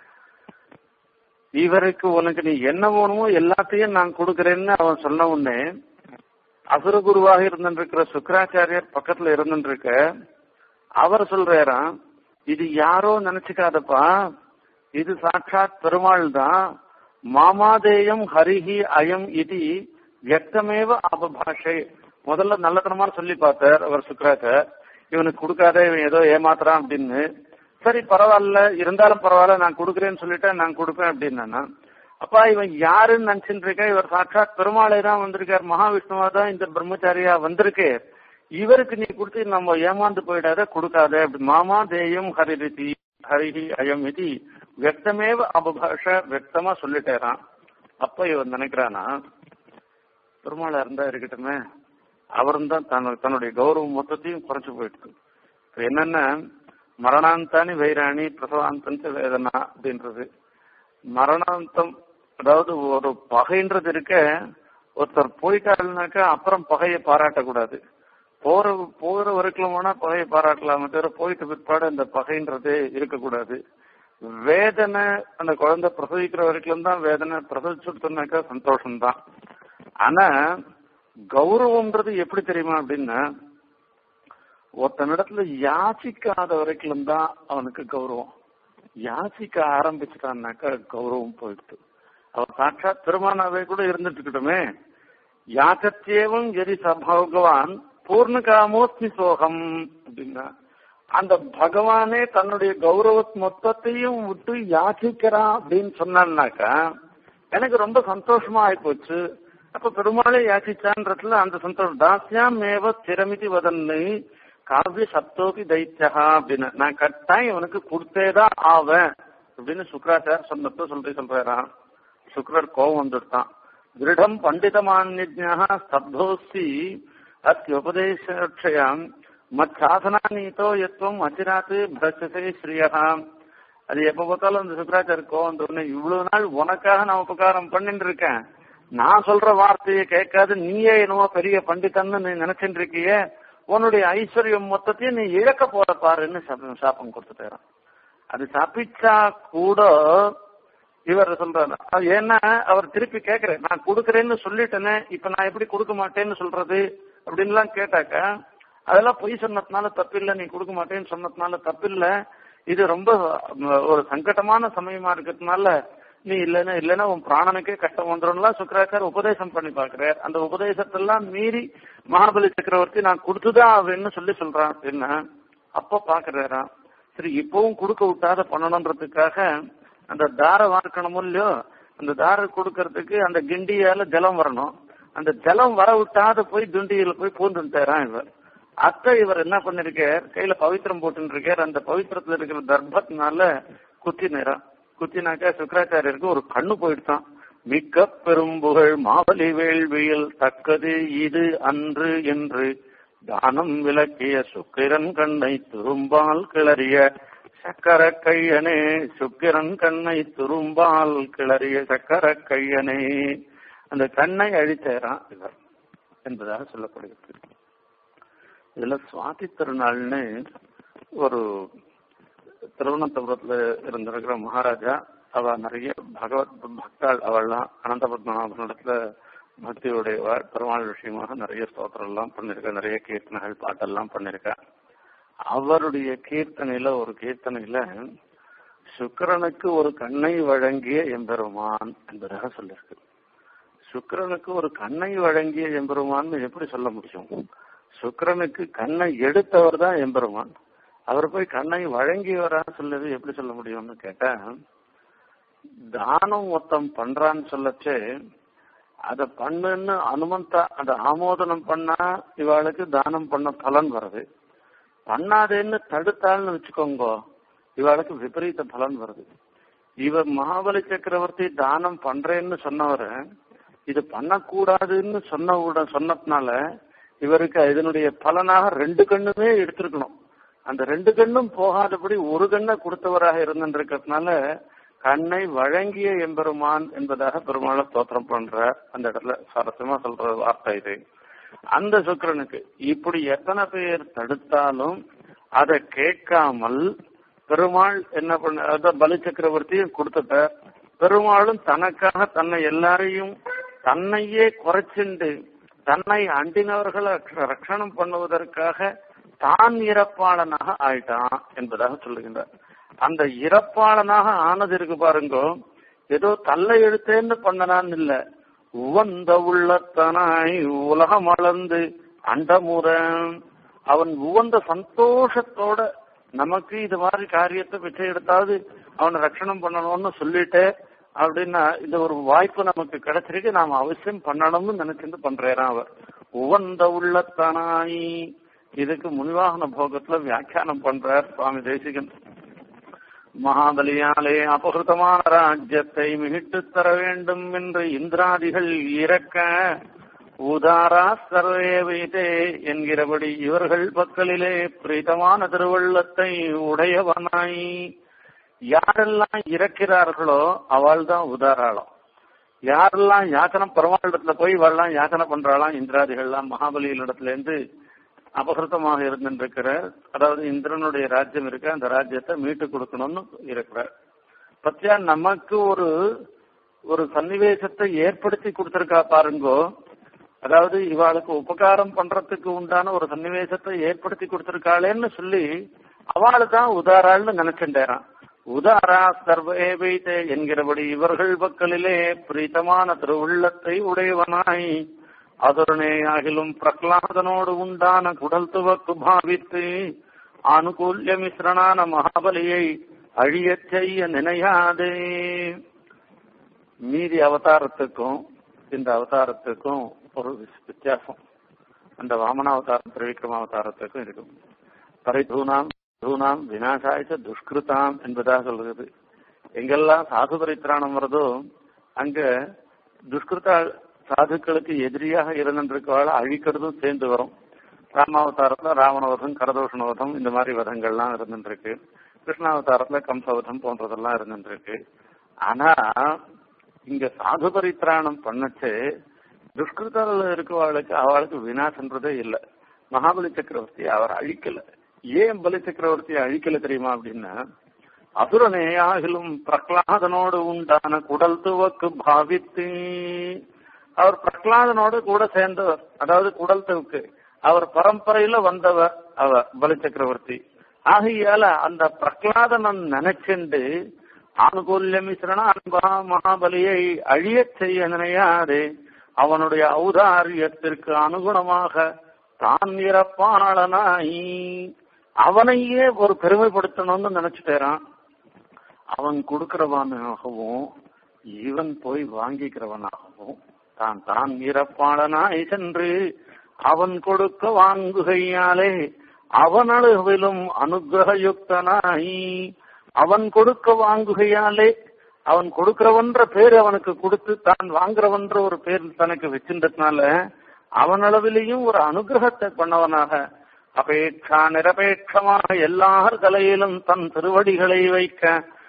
இவருக்கு உனக்கு நீ என்ன வேணுமோ எல்லாத்தையும் நான் கொடுக்கறேன்னு அவன் சொன்ன உடனே அசுரகுருவாக இருந்திருக்கிற சுக்கராச்சாரியர் பக்கத்துல இருந்துருக்க அவர் சொல்றாராம் இது யாரோ நினைச்சுக்காதப்பா இது சாட்சாத் பெருமாள் தான் மாமாதேயம் ஹரிஹி அயம் இது வியக்தமேவ அபபாஷை முதல்ல நல்லத்தனமா சொல்லி பார்த்தார் அவர் சுக்கராச்சார் இவனுக்கு கொடுக்காத இவன் ஏதோ ஏமாத்துறான் அப்படின்னு சரி பரவாயில்ல இருந்தாலும் பரவாயில்ல நான் கொடுக்குறேன்னு சொல்லிட்டேன் நான் கொடுப்பேன் அப்படின்னா அப்பா இவன் யாருன்னு நினைச்சுட்டு இருக்க இவர் சாட்சாத் பெருமாளை தான் வந்திருக்கார் மகாவிஷ்ணுவா தான் இந்த பிரம்மச்சாரியா வந்திருக்கு இவருக்கு நீ கொடுத்து நம்ம ஏமாந்து போயிடாத கொடுக்காத அப்படி மாமா தேயம் ஹரிரிதி ஹரிஹி அயம் இது வெக்தமேவ அபபாஷ வெக்தமா சொல்லிட்டேரான் அப்ப இவன் நினைக்கிறானா பெருமாளா இருந்தா இருக்கட்டுமே அவரும் தான் தன்னுடைய கௌரவம் மொத்தத்தையும் குறைச்சு போயிட்டு இப்ப என்னன்னா மரணாந்தானி வைராணி பிரசவாந்தன் வேதனா அப்படின்றது மரணாந்தம் அதாவது ஒரு பகைன்றது இருக்க ஒருத்தர் போயிட்டாருனாக்கா அப்புறம் பகையை பாராட்டக்கூடாது போற போற வரைக்கும் வேணா பகையை பாராட்டலாமே தவிர போயிட்டு பிற்பாடு அந்த பகைன்றது இருக்கக்கூடாது வேதனை அந்த குழந்தை பிரசவிக்கிற வரைக்கும் தான் வேதனை பிரசவிச்சுட்டுனாக்கா சந்தோஷம்தான் ஆனா கௌரவம்ன்றது எப்படி தெரியுமா அப்படின்னா ஒருத்தனிடத்துல யாசிக்காத வரைக்கும் தான் அவனுக்கு கௌரவம் யாசிக்க ஆரம்பிச்சிட்டான்னாக்கா கௌரவம் போயிடுது அவன் சாட்சாத் பெருமானாவே கூட இருந்துட்டு இருக்கட்டுமே யாக்கத்தேவம் எரி சபகவான் பூர்ண காமோஸ்மி சோகம் அப்படின்னா அந்த பகவானே தன்னுடைய கௌரவ மொத்தத்தையும் விட்டு யாசிக்கிறான் அப்படின்னு சொன்னான்னாக்கா எனக்கு ரொம்ப சந்தோஷமா ஆயிப்போச்சு அப்ப பெருமாளை யாச்சிச்சான்றதுல அந்த சந்தோஷம் தாசியாம் மேவ திறமிதி வதன்னு காவிய சப்தோபி தைத்தியா அப்படின்னு நான் கட்டாயம் இவனுக்கு கொடுத்தேதான் ஆவேன் அப்படின்னு சுக்ராச்சார் சொன்னப்ப சொல்லி சொல்றாராம் சுக்ரர் கோபம் வந்துட்டான் திருடம் பண்டிதமான்யா ஸ்தப்தோஸ்தி அத்தியுபதேசக்ஷயாம் மச்சாசனா நீத்தோ எத்துவம் அச்சிராத்து பிரச்சசே ஸ்ரீயா அது எப்ப பார்த்தாலும் அந்த சுக்கராச்சாரிய கோவம் வந்தோடனே இவ்வளவு நாள் உனக்காக நான் உபகாரம் பண்ணிட்டு இருக்கேன் நான் சொல்ற வார்த்தையை கேட்காது நீயே என்னவோ பெரிய பண்டிதன்னு நீ நினைச்சிட்டு இருக்கியே உன்னுடைய ஐஸ்வர்யம் மொத்தத்தையும் நீ இழக்க போற பாருன்னு சாபம் சாப்பம் கொடுத்துட்டாரான் அது சபிச்சா கூட இவர் சொல்றாரு அது ஏன்னா அவர் திருப்பி கேக்குறேன் நான் கொடுக்கறேன்னு சொல்லிட்டேனே இப்ப நான் எப்படி கொடுக்க மாட்டேன்னு சொல்றது அப்படின்லாம் கேட்டாக்க அதெல்லாம் பொய் சொன்னதுனால தப்பில்லை நீ கொடுக்க மாட்டேன்னு சொன்னதுனால தப்பில்லை இது ரொம்ப ஒரு சங்கடமான சமயமா இருக்கிறதுனால நீ இல்லைன்னா இல்லைன்னா உன் பிராணனுக்கே கஷ்டம் வந்துடும்லாம் சுக்கராச்சார் உபதேசம் பண்ணி பாக்குறார் அந்த உபதேசத்தெல்லாம் மீறி மகாபலி சக்கரவர்த்தி நான் கொடுத்துதான் அப்படின்னு சொல்லி சொல்றான் என்ன அப்ப பாக்குறாராம் சரி இப்பவும் கொடுக்க விட்டாத பண்ணணுன்றதுக்காக அந்த தார வார்க்கணும் இல்லையோ அந்த தார கொடுக்கறதுக்கு அந்த கிண்டியால ஜலம் வரணும் அந்த ஜலம் வர விட்டாத போய் துண்டியில போய் பூந்துட்டாரான் இவர் அத்தை இவர் என்ன பண்ணிருக்கார் கையில பவித்திரம் போட்டு இருக்கார் அந்த பவித்திரத்துல இருக்கிற தர்ப்பத்தினால குத்தி நேரம் குத்தினாக்கா சுக்கராச்சாரியருக்கு ஒரு கண்ணு போயிடுதான் மிக்க பெரும்புகழ் மாவலி வேள்வியில் தக்கது இது அன்று என்று தானம் விளக்கிய சுக்கிரன் கண்ணை துரும்பால் கிளறிய சக்கர கையனே சுக்கிரன் கண்ணை துரும்பால் கிளறிய சக்கர கையனே அந்த கண்ணை அழித்தேரான் இவர் என்பதாக சொல்லப்படுகிறது இதுல சுவாதி திருநாள்னு ஒரு திருவனந்தபுரத்துல இருந்திருக்கிற மகாராஜா அவ நிறைய பகவத் பக்தாள் அவள்லாம் அனந்த பத்மநாபனிடத்துல பக்தியுடையவாள் பெருமாள் விஷயமாக நிறைய ஸ்தோத்திரம் எல்லாம் பண்ணிருக்கா நிறைய கீர்த்தனைகள் பாட்டெல்லாம் பண்ணிருக்கா அவருடைய கீர்த்தனையில ஒரு கீர்த்தனையில சுக்கிரனுக்கு ஒரு கண்ணை வழங்கிய எம்பெருமான் என்பதாக சொல்லிருக்கு சுக்கிரனுக்கு ஒரு கண்ணை வழங்கிய எம்பெருமான்னு எப்படி சொல்ல முடியும் சுக்கிரனுக்கு கண்ணை எடுத்தவர் தான் எம்பெருமான் அவர் போய் கண்ணை வழங்கியவரா சொல்லது எப்படி சொல்ல முடியும்னு கேட்டா தானம் மொத்தம் பண்றான்னு சொல்லச்சே அத பண்ணுன்னு அனுமந்தா அந்த ஆமோதனம் பண்ணா இவாளுக்கு தானம் பண்ண பலன் வருது பண்ணாதேன்னு தடுத்தாள்னு வச்சுக்கோங்க இவாளுக்கு விபரீத பலன் வருது இவர் மகாபலி சக்கரவர்த்தி தானம் பண்றேன்னு சொன்னவரை இது பண்ணக்கூடாதுன்னு சொன்ன உட- சொன்னதுனால இவருக்கு இதனுடைய பலனாக ரெண்டு கண்ணுமே எடுத்திருக்கணும் அந்த ரெண்டு கண்ணும் போகாதபடி ஒரு கண்ணை கொடுத்தவராக இருந்திருக்கிறதுனால கண்ணை வழங்கிய எம்பெருமான் என்பதாக பெருமாளை ஸ்தோத்திரம் பண்றார் அந்த இடத்துல சரசமா சொல்ற வார்த்தை இது அந்த சுக்கிரனுக்கு இப்படி எத்தனை பேர் தடுத்தாலும் அதை கேட்காமல் பெருமாள் என்ன பண்ண அதான் பலி சக்கரவர்த்தியும் கொடுத்துட்டார் பெருமாளும் தனக்காக தன்னை எல்லாரையும் தன்னையே குறைச்சிண்டு தன்னை அண்டினவர்களை ரக்ஷ- ரட்சணம் பண்ணுவதற்காக தான் இறப்பாளனாக ஆயிட்டான் என்பதாக சொல்லுகின்றார் அந்த இறப்பாளனாக ஆனது இருக்கு பாருங்க ஏதோ தள்ள எழுத்தேன்னு பண்ணனான்னு இல்ல உவந்த உள்ளத்தனாய் உலகம் அளந்து அண்டமுறன் அவன் உவந்த சந்தோஷத்தோட நமக்கு இது மாதிரி காரியத்தை பிச்சை எடுத்தாவது அவனை ரட்சணம் பண்ணணும்னு சொல்லிட்டு அப்படின்னா இந்த ஒரு வாய்ப்பு நமக்கு கிடைச்சிருக்கு நாம அவசியம் பண்ணணும்னு நினைச்சிட்டு பண்றாராம் அவர் உவந்த உள்ளத்தனாய் இதுக்கு முனிவாகன போகத்துல வியாக்கியானம் பண்றார் சுவாமி தேசிகன் மகாபலியாலே அபகிருதமான ராஜ்யத்தை மிகிட்டுத் தர வேண்டும் என்று இந்திராதிகள் இறக்க உதாரா சர்வே வைத்தே என்கிறபடி இவர்கள் பக்கலிலே பிரீதமான திருவள்ளத்தை உடையவனாய் யாரெல்லாம் இறக்கிறார்களோ அவள் தான் உதாராளம் யாரெல்லாம் யாச்சனம் பெருமாளிடத்துல போய் இவெல்லாம் யாச்சனை பண்றாளாம் இந்திராதிகள்லாம் மகாபலியினிடத்துல இருந்து அபகிருத்தமாக இருந்திருக்கிற அதாவது இந்திரனுடைய ராஜ்யம் இருக்கு அந்த ராஜ்யத்தை மீட்டு கொடுக்கணும்னு இருக்கிறார் பத்தியா நமக்கு ஒரு ஒரு சன்னிவேசத்தை ஏற்படுத்தி கொடுத்திருக்கா பாருங்கோ அதாவது இவாளுக்கு உபகாரம் பண்றதுக்கு உண்டான ஒரு சன்னிவேசத்தை ஏற்படுத்தி கொடுத்திருக்காளேன்னு சொல்லி அவளை தான் உதாராள்னு நினைச்சுட்டேறான் உதாரா சர்வே வைத்தே என்கிறபடி இவர்கள் பக்கலிலே பிரீத்தமான திருவுள்ளத்தை உடையவனாய் அதருணே ஆகிலும் பிரகலாதனோடு உண்டான குடல் துவக்கு பாவித்து ஆனுகூல்ய மிஸ்ரணான மகாபலியை அழியச் செய்ய நினையாதே மீதி அவதாரத்துக்கும் இந்த அவதாரத்துக்கும் ஒரு வித்தியாசம் அந்த வாமனாவதாரம் திரிவிக்ரம அவதாரத்துக்கும் இருக்கும் பரிதூனாம் தூணாம் விநாசாயச்ச துஷ்கிருதாம் என்பதாக சொல்றது எங்கெல்லாம் சாது பரித்திராணம் வருதோ அங்க துஷ்கிருதா சாதுக்களுக்கு எதிரியாக இருந்திருக்கவாள் அழிக்கிறதும் சேர்ந்து வரும் ராமாவதாரத்துல ராவணவதம் கரதோஷணவதம் இந்த மாதிரி வதங்கள்லாம் இருந்துருக்கு கிருஷ்ணாவதாரத்துல கம்சவதம் போன்றதெல்லாம் இருந்துருக்கு ஆனா இங்க சாது பரித்திராணம் பண்ணச்சு துஷ்கிருதால இருக்கவாளுக்கு அவளுக்கு வினாசன்றதே இல்லை மகாபலி சக்கரவர்த்தி அவர் அழிக்கல ஏன் பலி சக்கரவர்த்தியை அழிக்கல தெரியுமா அப்படின்னா அசுரனே ஆகிலும் பிரகலாதனோடு உண்டான குடல் துவக்கு பாவித்து அவர் பிரகலாதனோடு கூட சேர்ந்தவர் அதாவது குடல் துவக்கு அவர் பரம்பரையில வந்தவர் அவர் பலி சக்கரவர்த்தி ஆகையால அந்த பிரகலாதனன் நினைச்சுண்டு ஆனுகூல்ய மிஸ்ரண அன்பா மகாபலியை அழியச் செய்ய நினையாதே அவனுடைய ஔதாரியத்திற்கு அனுகுணமாக தான் இறப்பாளனாய் அவனையே ஒரு பெருமைப்படுத்தணும்னு நினைச்சுட்டேறான் அவன் கொடுக்கிறவனாகவும் இவன் போய் வாங்கிக்கிறவனாகவும் தான் தான் இறப்பாளனாய் சென்று அவன் கொடுக்க வாங்குகையாலே அவனளவிலும் அனுகிரகயுக்தனாய் அவன் கொடுக்க வாங்குகையாலே அவன் கொடுக்கிறவன்ற பேர் அவனுக்கு கொடுத்து தான் வாங்குறவன்ற ஒரு பேர் தனக்கு வச்சிருந்ததுனால அவனளவிலையும் ஒரு அனுகிரகத்தை பண்ணவனாக அபேட்சா நிரபேட்சமாக எல்லார் தலையிலும் தன் திருவடிகளை வைக்க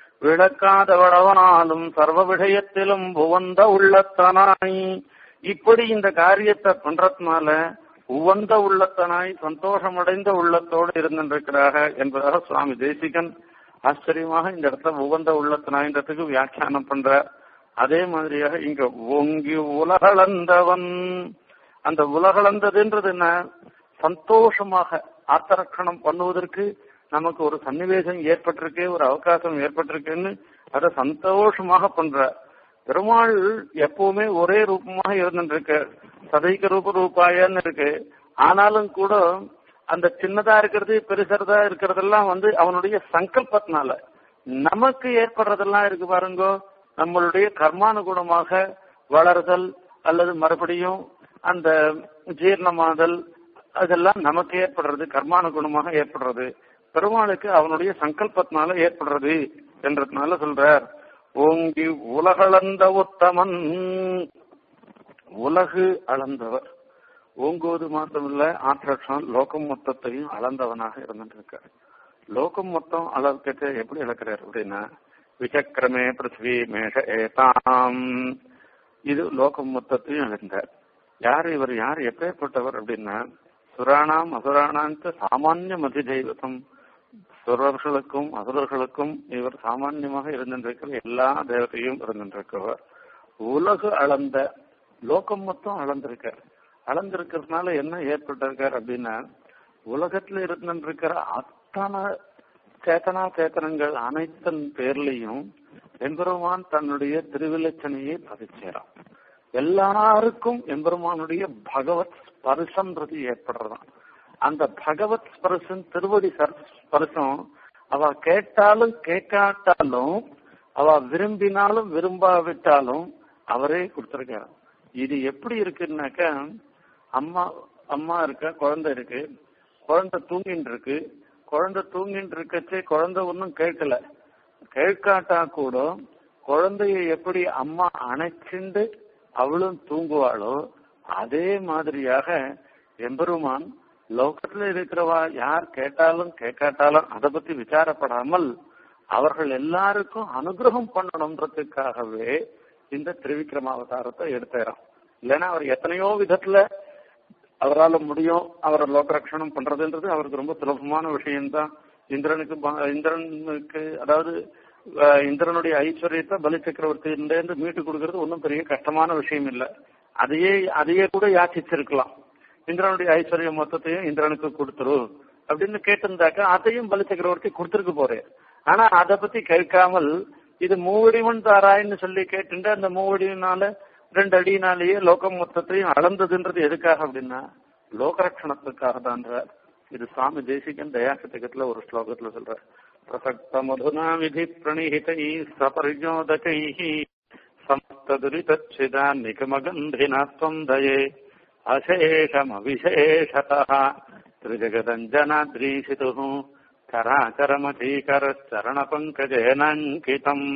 விளக்காதவடவனாலும் சர்வ விஷயத்திலும் உவந்த உள்ளத்தனாய் இப்படி இந்த காரியத்தை பண்றதுனால உவந்த உள்ளத்தனாய் சந்தோஷமடைந்த உள்ளத்தோடு இருந்திருக்கிறாக என்பதாக சுவாமி தேசிகன் ஆச்சரியமாக இந்த இடத்துல உகந்த உள்ளத்தனாயின்றதுக்கு வியாக்கியானம் பண்ற அதே மாதிரியாக இங்க ஓங்கி உலகளந்தவன் அந்த உலகளந்ததுன்றது என்ன சந்தோஷமாக ஆத்தரக்கணம் பண்ணுவதற்கு நமக்கு ஒரு சன்னிவேசம் ஏற்பட்டிருக்கு ஒரு அவகாசம் ஏற்பட்டிருக்குன்னு அதை சந்தோஷமாக பண்ற பெருமாள் எப்பவுமே ஒரே ரூபமாக இருந்துருக்கு சதைக்க ரூப ரூபாயன்னு இருக்கு ஆனாலும் கூட அந்த சின்னதா இருக்கிறது பெருசறதா இருக்கிறதெல்லாம் வந்து அவனுடைய சங்கல்பத்தினால நமக்கு ஏற்படுறதெல்லாம் இருக்கு பாருங்கோ நம்மளுடைய கர்மானுகுணமாக வளர்தல் அல்லது மறுபடியும் அந்த ஜீர்ணமாதல் அதெல்லாம் நமக்கு ஏற்படுறது கர்மானுகுணமாக ஏற்படுறது பெருமாளுக்கு அவனுடைய சங்கல்பத்தினால ஏற்படுறது என்றதுனால சொல்றார் ஓங்கி உலகளந்த உத்தமன் உலகு அளந்தவர் ஓங்குவது மாத்திரமில்ல ஆற்றக்ஷம் லோகம் மொத்தத்தையும் அளந்தவனாக இருந்துட்டு லோகம் மொத்தம் அளவுக்கு எப்படி இழக்கிறார் அப்படின்னா விசக்கிரமே பிருத்வி மேஷ ஏதாம் இது லோகம் மொத்தத்தையும் இழந்தார் யார் இவர் யார் எப்பேற்பட்டவர் அப்படின்னா சுராணாம் அசுராணாந்த சாமானிய மதி தெய்வத்தம் சுரர்களுக்கும் அசுரர்களுக்கும் இவர் சாமான்யமாக இருந்திருக்கிற எல்லா தேவத்தையும் இருந்திருக்கிறவர் உலகு அளந்த லோகம் மொத்தம் அளந்திருக்கார் அளந்திருக்கிறதுனால என்ன ஏற்பட்டிருக்கார் அப்படின்னா உலகத்துல இருந்திருக்கிற அத்தனை சேத்தனா சேத்தனங்கள் அனைத்தன் பேர்லையும் எம்பெருமான் தன்னுடைய திருவிலச்சனையை பதிச்சேரான் எல்லாருக்கும் எம்பெருமானுடைய பகவத் ஸ்பர்சன்றது ஏற்படுறதான் அந்த பகவத் ஸ்பர்சன் திருவடி ஸ்பர்சம் அவ கேட்டாலும் கேட்காட்டாலும் அவ விரும்பினாலும் விரும்பாவிட்டாலும் அவரே கொடுத்திருக்காரு இது எப்படி இருக்குன்னாக்கா அம்மா அம்மா இருக்க குழந்தை இருக்கு குழந்தை தூங்கிட்டு இருக்கு குழந்தை தூங்கிட்டு இருக்கச்சே குழந்தை ஒன்றும் கேட்கல கேட்காட்டா கூட குழந்தைய எப்படி அம்மா அணைச்சிண்டு அவளும் தூங்குவாளோ அதே மாதிரியாக எம்பெருமான் லோகத்துல இருக்கிறவா யார் கேட்டாலும் கேட்காட்டாலும் அதை பத்தி விசாரப்படாமல் அவர்கள் எல்லாருக்கும் அனுகிரகம் பண்ணணுன்றதுக்காகவே இந்த திருவிக்ரம அவதாரத்தை எடுத்துறான் இல்லைன்னா அவர் எத்தனையோ விதத்துல அவரால் முடியும் அவரை லோகரட்சணம் பண்றதுன்றது அவருக்கு ரொம்ப சுலபமான விஷயம்தான் இந்திரனுக்கு இந்திரனுக்கு அதாவது இந்திரனுடைய ஐஸ்வர்யத்தை பலி சக்கரவர்த்தியிலிருந்து மீட்டு கொடுக்கறது ஒன்றும் பெரிய கஷ்டமான விஷயம் இல்லை அதையே அதையே கூட யாச்சிச்சிருக்கலாம் இந்திரனுடைய ஐஸ்வர்யம் மொத்தத்தையும் இந்திரனுக்கு கொடுத்துரு அப்படின்னு கேட்டிருந்தாக்க அதையும் பலி சக்கரவர்த்தி கொடுத்துருக்க போறேன் ஆனா அதை பத்தி கேட்காமல் இது மூவடிவன் தாராயின்னு சொல்லி கேட்டுட்டு அந்த மூவடினால ரெண்டு அடியினாலேயே லோகம் மொத்தத்தையும் அளந்ததுன்றது எதுக்காக அப்படின்னா லோகரட்சணத்துக்காக தான்ற இது சுவாமி தேசிகன் தயாசதகத்துல ஒரு ஸ்லோகத்துல சொல்ற பிரசக்த மதுனா விதி பிரணிஹிதை சபரிஜோதகை समस्तदुरितच्छिदान्निकमगन्धिनात्वम् दये अशेषमविशेषतः त्रिजगदञ्जनाद्रीशितुः चराचरमचीकरश्चरणपङ्कजेनाङ्कितम्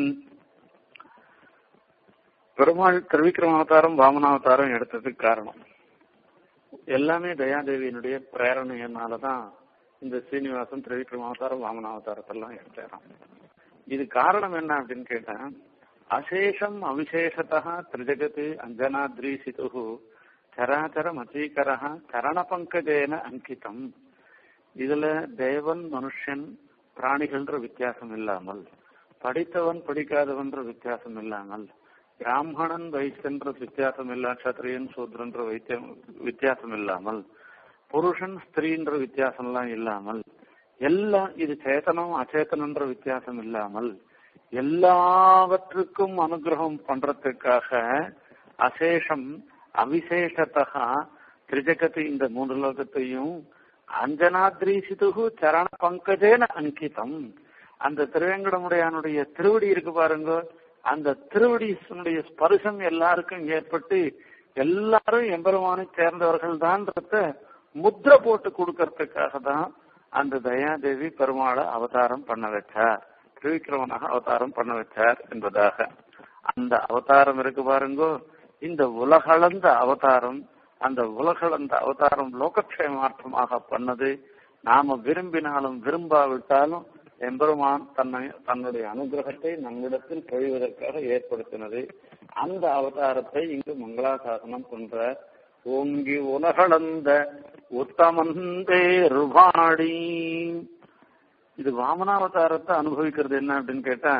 பெருமாள் திருவிக்ரமாவதாரம் வாமனாவதாரம் எடுத்ததுக்கு காரணம் எல்லாமே தயாதேவியினுடைய பிரேரணையினாலதான் இந்த சீனிவாசன் திருவிக்ரமாவதாரம் வாமனாவதாரத்தெல்லாம் எடுத்தாராம் இது காரணம் என்ன அப்படின்னு கேட்டேன் அசேஷம் அவிசேஷத்தா திரிஜகத்து அஞ்சனாத்ரீசிது சராச்சர மச்சீகரா கரண பங்கஜேன அங்கிதம் இதுல தேவன் மனுஷன் பிராணிகள்ன்ற வித்தியாசம் இல்லாமல் படித்தவன் படிக்காதவன்ற வித்தியாசம் இல்லாமல் பிராமணன் வைசியன்ற வித்தியாசம் இல்ல கத்திரியன் சூத்ரன்ற வைத்தியம் வித்தியாசம் இல்லாமல் புருஷன் ஸ்திரீன்ற வித்தியாசம் எல்லாம் இல்லாமல் எல்லாம் இது சேத்தனம் அச்சேதனன்ற வித்தியாசம் இல்லாமல் எல்லாவற்றுக்கும் அனுகிரகம் பண்றதுக்காக அசேஷம் அவிசேஷத்தகா திரிஜகத்து இந்த மூன்று லோகத்தையும் அஞ்சனாத்ரீசிதுகு சரண பங்கஜேன அங்கிதம் அந்த திருவேங்கடமுடையானுடைய திருவடி இருக்கு பாருங்க அந்த திருவடியினுடைய ஸ்பர்சம் எல்லாருக்கும் ஏற்பட்டு எல்லாரும் எம்பெருமானை சேர்ந்தவர்கள் தான்றத முத்திர போட்டு கொடுக்கறதுக்காக தான் அந்த தயாதேவி பெருமாளை அவதாரம் பண்ண வச்சார் திருவிக்கிரமனாக அவதாரம் பண்ண வச்சார் என்பதாக அந்த அவதாரம் இருக்கு பாருங்கோ இந்த உலகளந்த அவதாரம் அந்த உலகளந்த அவதாரம் லோகக்ஷேமார்த்தமாக பண்ணது நாம விரும்பினாலும் விரும்பாவிட்டாலும் எம்பெருமான் தன்னை தன்னுடைய அனுகிரகத்தை நம்மிடத்தில் பொழிவதற்காக ஏற்படுத்தினது அந்த அவதாரத்தை இங்கு மங்களாசாசனம் பண்ற ஓங்கி உலகளந்த உத்தமந்தே ருபாடி இது வாமனாவதாரத்தை அனுபவிக்கிறது என்ன அப்படின்னு கேட்டா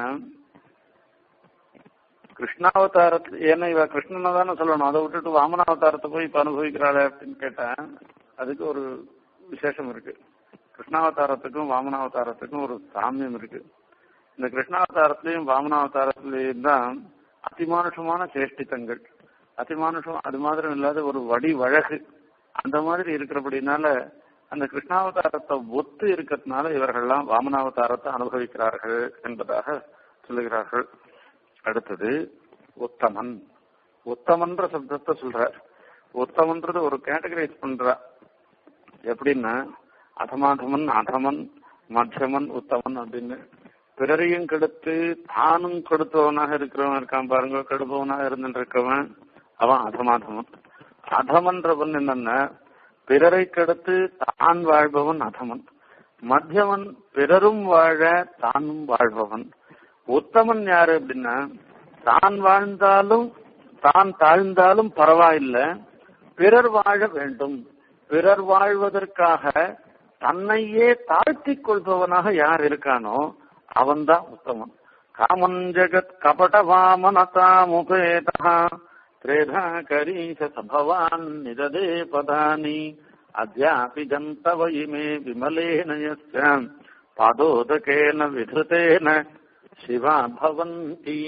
கிருஷ்ணாவதாரத்துல ஏன்னா இவ கிருஷ்ணனை தானே சொல்லணும் அதை விட்டுட்டு வாமனாவதாரத்தை போய் இப்ப அனுபவிக்கிறாளே அப்படின்னு கேட்டா அதுக்கு ஒரு விசேஷம் இருக்கு கிருஷ்ணாவதாரத்துக்கும் வாமனாவதாரத்துக்கும் ஒரு சாமியம் இருக்கு இந்த கிருஷ்ணாவதாரத்திலையும் வாமனாவதாரத்திலையும் தான் அதிமானுஷமான சேஷ்டித்தங்கள் அதிமானுஷம் அது மாதிரி இல்லாத ஒரு வடி வழகு அந்த மாதிரி இருக்கிறபடினால அந்த கிருஷ்ணாவதாரத்தை ஒத்து இருக்கிறதுனால இவர்கள்லாம் வாமனாவதாரத்தை அனுபவிக்கிறார்கள் என்பதாக சொல்லுகிறார்கள் அடுத்தது உத்தமன் உத்தமன்ற சப்தத்தை சொல்றார் உத்தமன்றது ஒரு கேட்டகரைஸ் பண்றா எப்படின்னா அதமாதமன் அதமன் மத்தியமன் உத்தமன் அப்படின்னு பிறரையும் கெடுத்து தானும் கெடுத்தவனாக இருக்கிறவன் இருக்கான் பாருங்க கெடுப்பவனாக இருந்துட்டு இருக்கவன் அவன் அதமாதமன் அதமன்றவன் என்னன்னா பிறரை கெடுத்து தான் வாழ்பவன் அதமன் மத்தியவன் பிறரும் வாழ தானும் வாழ்பவன் உத்தமன் யாரு அப்படின்னா தான் வாழ்ந்தாலும் தான் தாழ்ந்தாலும் பரவாயில்லை பிறர் வாழ வேண்டும் பிறர் வாழ்வதற்காக தன்னையே தாழ்த்திக் கொள்பவனாக யார் இருக்கானோ அவன்தான் உத்தமன் காமன் ஜெகத் கபட வாமனதாமுபேதா திரேதா கரீச சபவான் நிததே பதானி அத்யாபி ஜந்தவ இமே விமலேன யஸ்யாம் பாதோதகேன விதிருத்தேன சிவா பவந்தி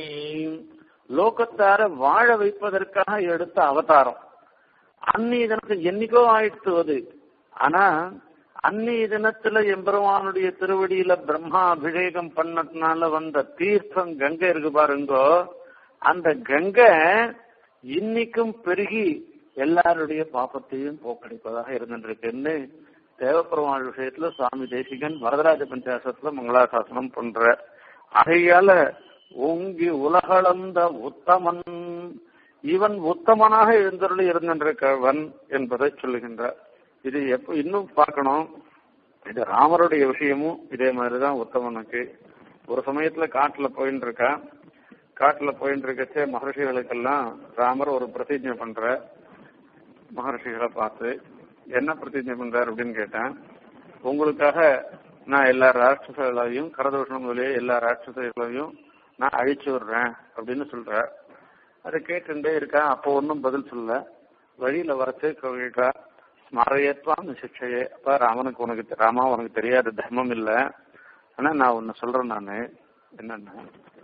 லோகத்தார வாழ வைப்பதற்காக எடுத்த அவதாரம் அந்நிய தினத்துக்கு என்னைக்கோ ஆயிடுத்து அது ஆனா அந்நிய தினத்துல எம்பெருமானுடைய திருவடியில பிரம்மா அபிஷேகம் பண்ணதுனால வந்த தீர்த்தம் கங்கை இருக்கு பாருங்கோ அந்த கங்கை இன்னைக்கும் பெருகி எல்லாருடைய பாப்பத்தையும் போக்கடிப்பதாக இருந்துருக்குன்னு தேவப்பெருமாள் விஷயத்துல சுவாமி தேசிகன் வரதராஜ பஞ்சாசத்துல மங்களாசாசனம் பண்ற ஆகையால ஓங்கி உலகளந்த உத்தமன் இவன் உத்தமனாக எழுந்தருளி இருந்திருக்கவன் என்பதை சொல்லுகின்றார் இது எப்ப இன்னும் பார்க்கணும் இது ராமருடைய விஷயமும் இதே மாதிரிதான் உத்தமனுக்கு ஒரு சமயத்துல காட்டுல போயின்னு இருக்கா காட்டுல போயின்னு இருக்கச்சே மகர்ஷிகளுக்கெல்லாம் ராமர் ஒரு பிரதிஜை பண்ற மகர்ஷிகளை பார்த்து என்ன பிரதிஜை பண்றார் அப்படின்னு கேட்டேன் உங்களுக்காக நான் எல்லா ராட்சசங்களையும் கரதோஷணம் முதலிய எல்லா ராட்சசங்களையும் நான் அழிச்சு விடுறேன் அப்படின்னு சொல்ற அதை கேட்டுட்டே இருக்கா அப்போ ஒன்றும் பதில் சொல்ல வழியில வரச்சு கேட்டா ஸ்மரையத்வான் சிக்ஷையே அப்ப ராமனுக்கு உனக்கு ராமா உனக்கு தெரியாத தர்மம் இல்ல ஆனா நான் ஒன்னு சொல்றேன் நானு என்னன்னா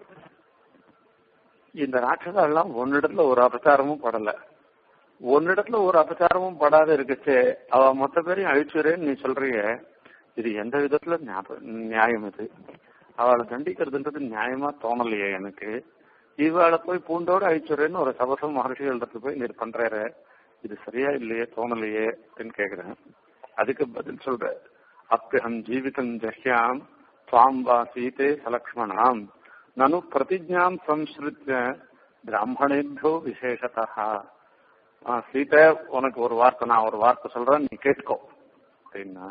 இந்த ராட்சசம் எல்லாம் ஒன்னிடத்துல ஒரு அபச்சாரமும் படல ஒன்னிடத்துல ஒரு அபச்சாரமும் படாத இருக்குச்சே அவ மொத்த பேரையும் அழிச்சுறேன்னு நீ சொல்றிய இது எந்த விதத்துல நியாயம் இது அவளை தண்டிக்கிறதுன்றது நியாயமா தோணலையே எனக்கு இவாளை போய் பூண்டோட அழிச்சுறேன்னு ஒரு சபசம் மகர்ஷிகளிடத்து போய் நீர் பண்றாரு இது சரியா இல்லையே தோணலையே அப்படின்னு கேக்குறேன் அதுக்கு பதில் சொல்ற அப்பியம் ஜீவிதம் ஜஹ்யாம் துவாம் வா சீதே சலக்ஷ்மணாம் நனு பிரதிஜாம் சம்ஸ்ருத்ய பிராமணேபியோ விசேஷதா சீதை உனக்கு ஒரு வார்த்தை நான் ஒரு வார்த்தை சொல்றேன் நீ கேட்கோ அப்படின்னா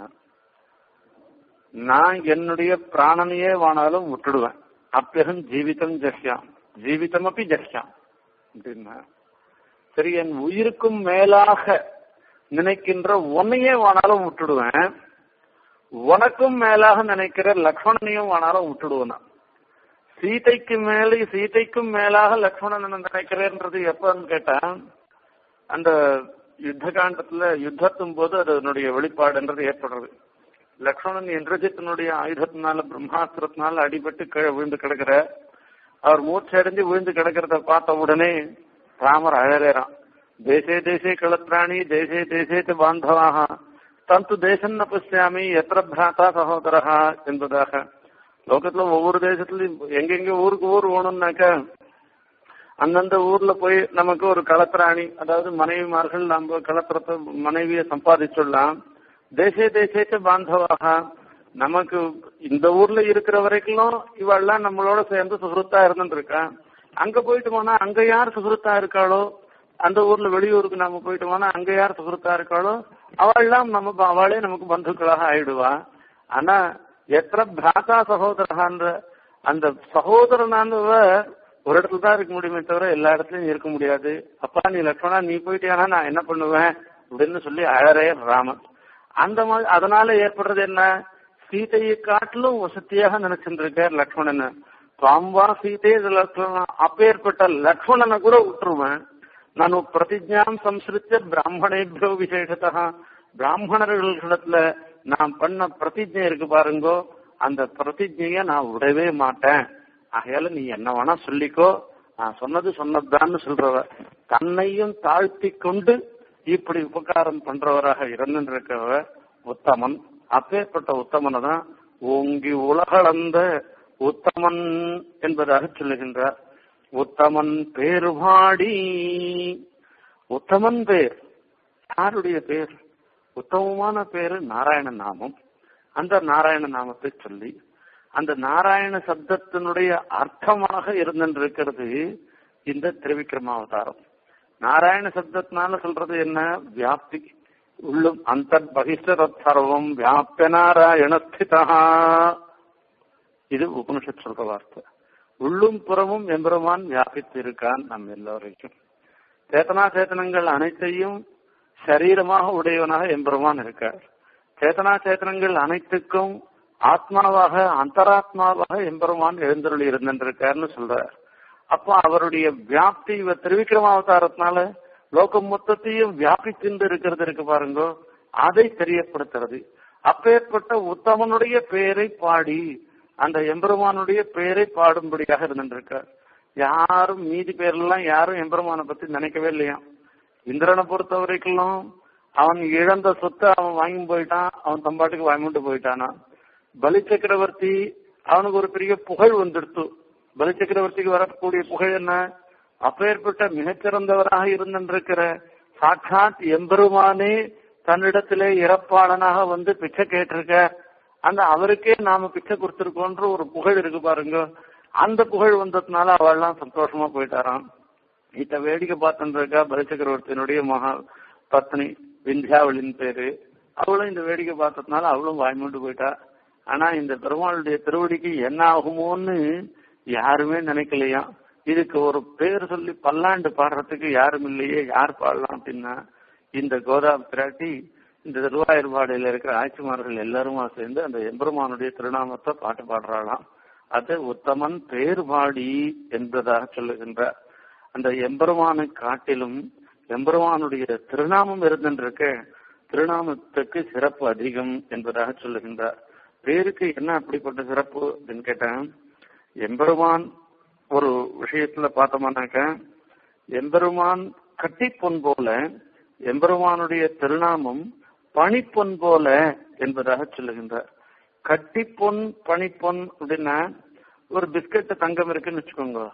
நான் என்னுடைய பிராணனையே வானாலும் விட்டுடுவேன் அப்பியகம் ஜீவிதம் ஜஹ்யாம் ஜீவிதம் அப்படி ஜஹ்யாம் அப்படின்னா சரி என் உயிருக்கும் மேலாக நினைக்கின்ற உன்னையே வானாலும் விட்டுடுவேன் உனக்கும் மேலாக நினைக்கிற லக்ஷ்மணனையும் வானாலும் விட்டுடுவேன் நான். சீதைக்கு மேலே சீதைக்கும் மேலாக லக்ஷ்மணன் நினைக்கிறேன்றது எப்பன்னு கேட்டா அந்த யுத்த காண்டத்துல யுத்தத்தும் போது அதனுடைய வெளிப்பாடுன்றது ஏற்படுறது லக்ஷ்மணன் இந்திரஜித்தினுடைய ஆயுதத்தினால பிரம்மாஸ்திரத்தினால அடிபட்டு கீழே விழுந்து கிடக்கிற அவர் மூச்சடைஞ்சு விழுந்து கிடக்கிறத பார்த்த உடனே ராமர் அழறேறான் தேசே தேசே கிளத்ராணி தேசே தேசே து பாந்தவாக தந்து தேசம் ந பசியாமி எத்திர பிராத்தா சகோதரா என்பதாக லோகத்துல ஒவ்வொரு தேசத்துலயும் எங்கெங்க ஊருக்கு ஊர் போகணும்னாக்க அந்தந்த ஊர்ல போய் நமக்கு ஒரு களத்திராணி அதாவது மனைவிமார்கள் நம்ம களத்திரத்தை மனைவியை சம்பாதிச்சுடலாம் தேசே தேசேச்ச பாந்தவாக நமக்கு இந்த ஊர்ல இருக்கிற வரைக்கும் இவெல்லாம் நம்மளோட சேர்ந்து சுசுருத்தா இருந்துட்டு இருக்கா அங்க போயிட்டு போனா அங்க யார் சுசுருத்தா இருக்காளோ அந்த ஊர்ல வெளியூருக்கு நாம போயிட்டு போனா அங்க யார் சுசுருத்தா இருக்காளோ அவள்லாம் நம்ம அவளே நமக்கு பந்துக்களாக ஆயிடுவா ஆனா எத்திர பிராத்தா சகோதரகான்ற அந்த சகோதரனானவ ஒரு இடத்துல தான் இருக்க முடியுமே தவிர எல்லா இடத்துலயும் இருக்க முடியாது அப்பா நீ லட்சணா நீ போயிட்டியானா நான் என்ன பண்ணுவேன் அப்படின்னு சொல்லி அழறே ராமன் அந்த மாதிரி அதனால ஏற்படுறது என்ன சீதையை காட்டிலும் வசதியாக நினைச்சிட்டு இருக்கார் லக்ஷ்மணன் பாம்பா சீதை லக்ஷ்மணன் அப்பேற்பட்ட லக்ஷ்மணனை கூட விட்டுருவேன் நான் பிரதிஜாம் சம்ஸ்கிருத்திய பிராமணேபியோ விசேஷத்தா பிராமணர்களிடத்துல நான் பண்ண பிரதிஜை இருக்கு பாருங்கோ அந்த பிரதிஜைய நான் விடவே மாட்டேன் ஆகையால நீ என்ன வேணா சொல்லிக்கோ நான் சொன்னது சொன்னதுதான்னு சொல்றவ தன்னையும் தாழ்த்தி கொண்டு இப்படி உபகாரம் பண்றவராக இருந்திருக்கிறவ உத்தமன் அப்பேற்பட்ட உத்தமனை தான் ஓங்கி உலகளந்த உத்தமன் என்பதாக சொல்லுகின்றார் உத்தமன் பேருபாடி உத்தமன் பேர் யாருடைய பேர் உத்தமமான பேரு நாராயண நாமம் அந்த நாராயண நாமத்தை சொல்லி அந்த நாராயண சப்தத்தினுடைய அர்த்தமாக இருந்திருக்கிறது இந்த திருவிக்ரமாவதாரம் நாராயண சப்தத்தினால சொல்றது என்ன வியாப்தி உள்ளும் அந்த பகிஷ்டத் சர்வம் வியாப்த நாராயணஸ்திதா இது உபனிஷத் சொல்ற வார்த்தை உள்ளும் புறமும் எம்பெருமான் வியாபித்து இருக்கான் நம் எல்லோரையும் சேத்தனா சேத்தனங்கள் அனைத்தையும் சரீரமாக உடையவனாக எம்பெருமான் இருக்கார் சேத்தனா சேத்தனங்கள் அனைத்துக்கும் ஆத்மாவாக அந்தராத்மாவாக எம்பெருமான் எழுந்தருளி இருந்திருக்காருன்னு சொல்றார் அப்போ அவருடைய வியாப்தி இவ திருவிக்ரமாவதாரத்தினால லோகம் மொத்தத்தையும் வியாபித்து இருக்கிறது இருக்கு பாருங்க அதை தெரியப்படுத்துறது அப்பேற்பட்ட உத்தமனுடைய பெயரை பாடி அந்த எம்பெருமானுடைய பெயரை பாடும்படியாக இருந்திருக்கார் யாரும் மீதி பேர்லாம் யாரும் எம்பெருமானை பத்தி நினைக்கவே இல்லையா இந்திரனை பொறுத்த வரைக்கும் அவன் இழந்த சொத்தை அவன் வாங்கி போயிட்டான் அவன் தம்பாட்டுக்கு வாங்கிட்டு போயிட்டானா பலி சக்கரவர்த்தி அவனுக்கு ஒரு பெரிய புகழ் வந்துடுத்து பலி சக்கரவர்த்திக்கு வரக்கூடிய புகழ் என்ன அப்பேற்பட்ட மிகச்சிறந்தவராக இருந்திருக்கிற சாட்சாத் எம்பெருமானே தன்னிடத்திலே இறப்பாளனாக வந்து பிச்சை கேட்டிருக்க அந்த அவருக்கே நாம பிச்சை கொடுத்திருக்கோன்ற ஒரு புகழ் இருக்கு பாருங்க அந்த புகழ் வந்ததுனால அவள்லாம் சந்தோஷமா போயிட்டாராம் இத வேடிக்கை பார்த்துட்டு இருக்கா பலிச்சக்கரவர்த்தியினுடைய மகா பத்னி விந்தியாவளின் பேரு அவளும் இந்த வேடிக்கை பார்த்ததுனால அவளும் வாய்மூண்டு போயிட்டா ஆனா இந்த பெருமாளுடைய திருவடிக்கு என்ன ஆகுமோன்னு யாருமே நினைக்கலையா இதுக்கு ஒரு பேர் சொல்லி பல்லாண்டு பாடுறதுக்கு யாரும் இல்லையே யார் பாடலாம் அப்படின்னா இந்த கோதா பிராட்டி இந்த திருவாயூர்பாடியில இருக்கிற ஆட்சிமார்கள் எல்லாருமா சேர்ந்து அந்த எம்பெருமானுடைய திருநாமத்தை பாட்டு பாடுறாளாம் அது உத்தமன் பேர் பாடி என்பதாக சொல்லுகின்றார் அந்த எம்பெருமானை காட்டிலும் எம்பெருமானுடைய திருநாமம் இருந்திருக்க திருநாமத்துக்கு சிறப்பு அதிகம் என்பதாக சொல்லுகின்றார் பேருக்கு என்ன அப்படிப்பட்ட சிறப்பு அப்படின்னு கேட்டேன் எம்பெருமான் ஒரு விஷயத்துல பார்த்தோம்னாக்க எம்பெருமான் கட்டிப்பொன் போல எம்பெருமானுடைய திருநாமம் பனிப்பொன் போல என்பதாக சொல்லுகின்றார் கட்டிப்பொன் பனிப்பொன் அப்படின்னா ஒரு பிஸ்கட் தங்கம் இருக்குன்னு வச்சுக்கோங்க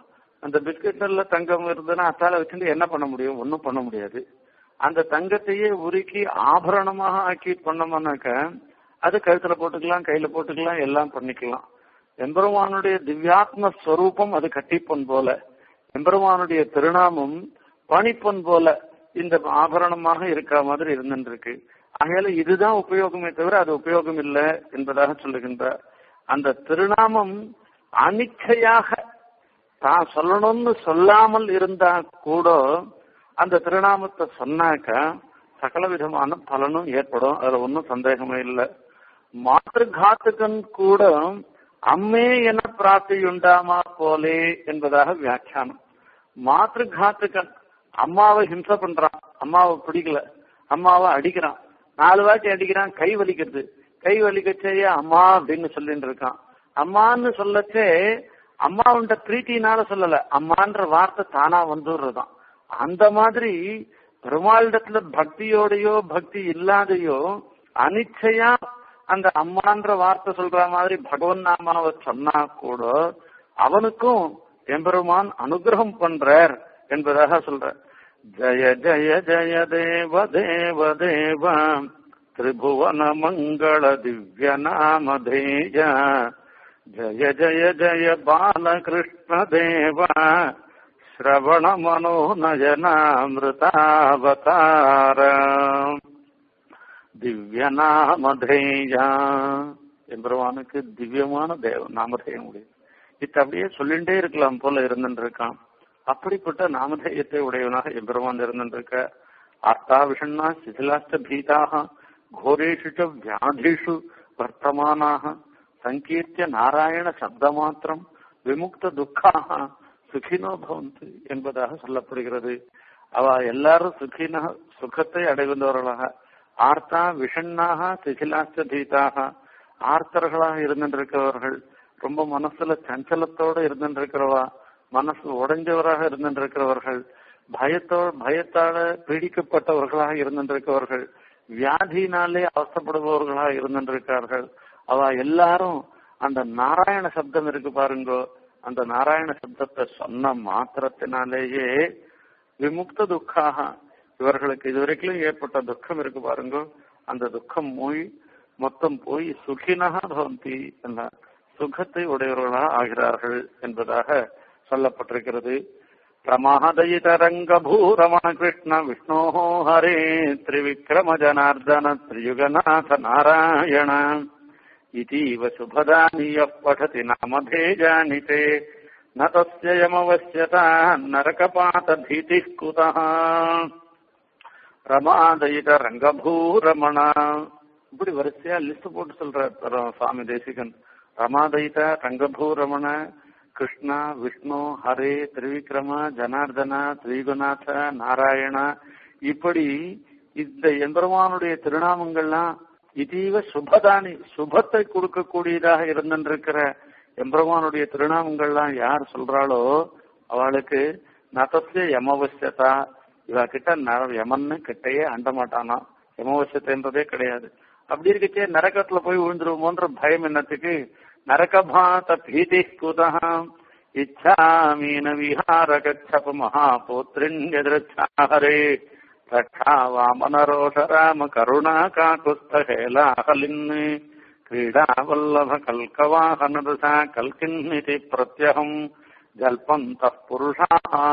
அந்த பிஸ்கட்ல தங்கம் இருந்ததுன்னா அத்தால வச்சுட்டு என்ன பண்ண முடியும் ஒன்றும் பண்ண முடியாது அந்த தங்கத்தையே உருக்கி ஆபரணமாக ஆக்கி பண்ணோம்னாக்க அது கழுத்துல போட்டுக்கலாம் கையில போட்டுக்கலாம் எல்லாம் பண்ணிக்கலாம் எம்பெருமானுடைய திவ்யாத்ம ஸ்வரூபம் அது கட்டிப்பொன் போல எம்பெருமானுடைய திருநாமம் பணிப்பொன் போல இந்த ஆபரணமாக இருக்கிற மாதிரி இருந்துருக்கு ஆகையால இதுதான் உபயோகமே தவிர அது உபயோகம் இல்லை என்பதாக சொல்லுகின்றார் அந்த திருநாமம் அனிச்சையாக தான் சொல்லணும்னு சொல்லாமல் இருந்தா கூட அந்த திருநாமத்தை சொன்னாக்க சகல விதமான பலனும் ஏற்படும் அதுல ஒன்றும் சந்தேகமே இல்லை மாற்றுகாத்துக்கன் கூட அம்மே என பிரார்த்தியுண்டாமா போலே என்பதாக வியாக்கியானம் மாற்றுகாத்துக்கன் அம்மாவை ஹிம்சை பண்றான் அம்மாவை பிடிக்கல அம்மாவை அடிக்கிறான் நாலு வாட்டி அடிக்கிறான் கை வலிக்கிறது கை வலிக்கச்சேயே அம்மா அப்படின்னு சொல்லிட்டு இருக்கான் அம்மான்னு சொல்லச்சே அம்மாவுண்ட பிரீத்தினால சொல்லல அம்மான்ற வார்த்தை தானா வந்துடுறதுதான் அந்த மாதிரி பெருமாளிடத்துல பக்தியோடையோ பக்தி இல்லாதையோ அனிச்சையா அந்த அம்மான்ற வார்த்தை சொல்ற மாதிரி பகவன் நாமாவை சொன்னா கூட அவனுக்கும் எம்பெருமான் அனுகிரகம் பண்றார் என்பதாக சொல்ற ஜய ஜய ஜய தேவ தேவ தேவ திரிபுவன மங்கள திவ்ய நாமதேய ஜய ஜய ஜய பாலகிருஷ்ண தேவ ஸ்ரவண மனோநயனாமிருதாவதார திவ்ய நாமதேயா எம்பெருமானுக்கு திவ்யமான தேவ நாமதேயம் உடைய இது அப்படியே சொல்லிண்டே இருக்கலாம் போல இருந்துட்டு இருக்கான் அப்படிப்பட்ட நாமதேயத்தை உடையவனாக எம்பெருமான் இருந்திருக்க ஆர்த்தா விஷண்ணா சிதிலாஸ்த பீதாக கோரேஷு ச வியாதிஷு வர்த்தமானாக சங்கீர்த்திய நாராயண சப்த மாத்திரம் விமுக்த துக்காக சுகினோ பவந்து என்பதாக சொல்லப்படுகிறது அவ எல்லாரும் சுகின சுகத்தை அடைவந்தவர்களாக ஆர்த்தா விஷண்ணாக சிகிலாஸ்த பீதாக ஆர்த்தர்களாக இருந்திருக்கிறவர்கள் ரொம்ப மனசுல சஞ்சலத்தோட இருந்திருக்கிறவா மனசு உடைஞ்சவராக இருந்திருக்கிறவர்கள் பயத்தோ பயத்தால பீடிக்கப்பட்டவர்களாக இருந்திருக்கிறவர்கள் வியாதினாலே அவசப்படுபவர்களாக இருந்திருக்கிறார்கள் அவ எல்லாரும் அந்த நாராயண சப்தம் இருக்கு பாருங்கோ அந்த நாராயண சப்தத்தை சொன்ன மாத்திரத்தினாலேயே விமுக்த துக்காக இவர்களுக்கு இதுவரைக்கும் ஏற்பட்ட துக்கம் இருக்கு பாருங்க அந்த துக்கம் போய் மொத்தம் போய் சுகினக பவந்தி என்ற சுகத்தை உடையவர்களாக ஆகிறார்கள் என்பதாக சொல்லப்பட்டிருக்கிறது பிரமாதயிதரங்கபூரமண கிருஷ்ண விஷ்ணோ ஹரே திரிவிக்ரம ஜனார்தன திரியுகநாத நாராயண இதீவ சுபதானிய பठति நாமதேஜானி தே ந தஸ்ய யமவஸ்யதா நரகபாத பீதிः குதः பிரமாதயித ரங்கபூரமணா இப்படி வரிசையா லிஸ்ட் போட்டு சொல்ற சுவாமி தேசிகன் ரமாதயித ரங்கபூரமண கிருஷ்ணா விஷ்ணு ஹரே திரிவிக்ரம ஜனார்தன திரிகுநாத நாராயண இப்படி இந்த எம்பெருமானுடைய திருநாமங்கள்லாம் இதீவ சுபதானி சுபத்தை கொடுக்கக்கூடியதாக இருந்திருக்கிற எம்பெருமானுடைய திருநாமங்கள்லாம் யார் சொல்றாளோ அவளுக்கு நதசிய யமவசியதா இவ கிட்ட யமன்னு கிட்டையே அண்ட மாட்டானா யமவசியத்தைன்றதே கிடையாது அப்படி இருக்கச்சே நரகத்துல போய் விழுந்துருவோன்ற பயம் என்னத்துக்கு நரகபாத பீதி குதா இச்சாமீன விஹார கச்சப மகாபோத்ரின்யதிரச்சாரே ரட்சா வாமனரோஷ ராம கருணா காக்குஸ்தேலாஹலின் క్రీడా వల్లభ కల్కవాహనదశా కల్కిన్నితి ప్రత్యహం ஜல்பந்த புருஷா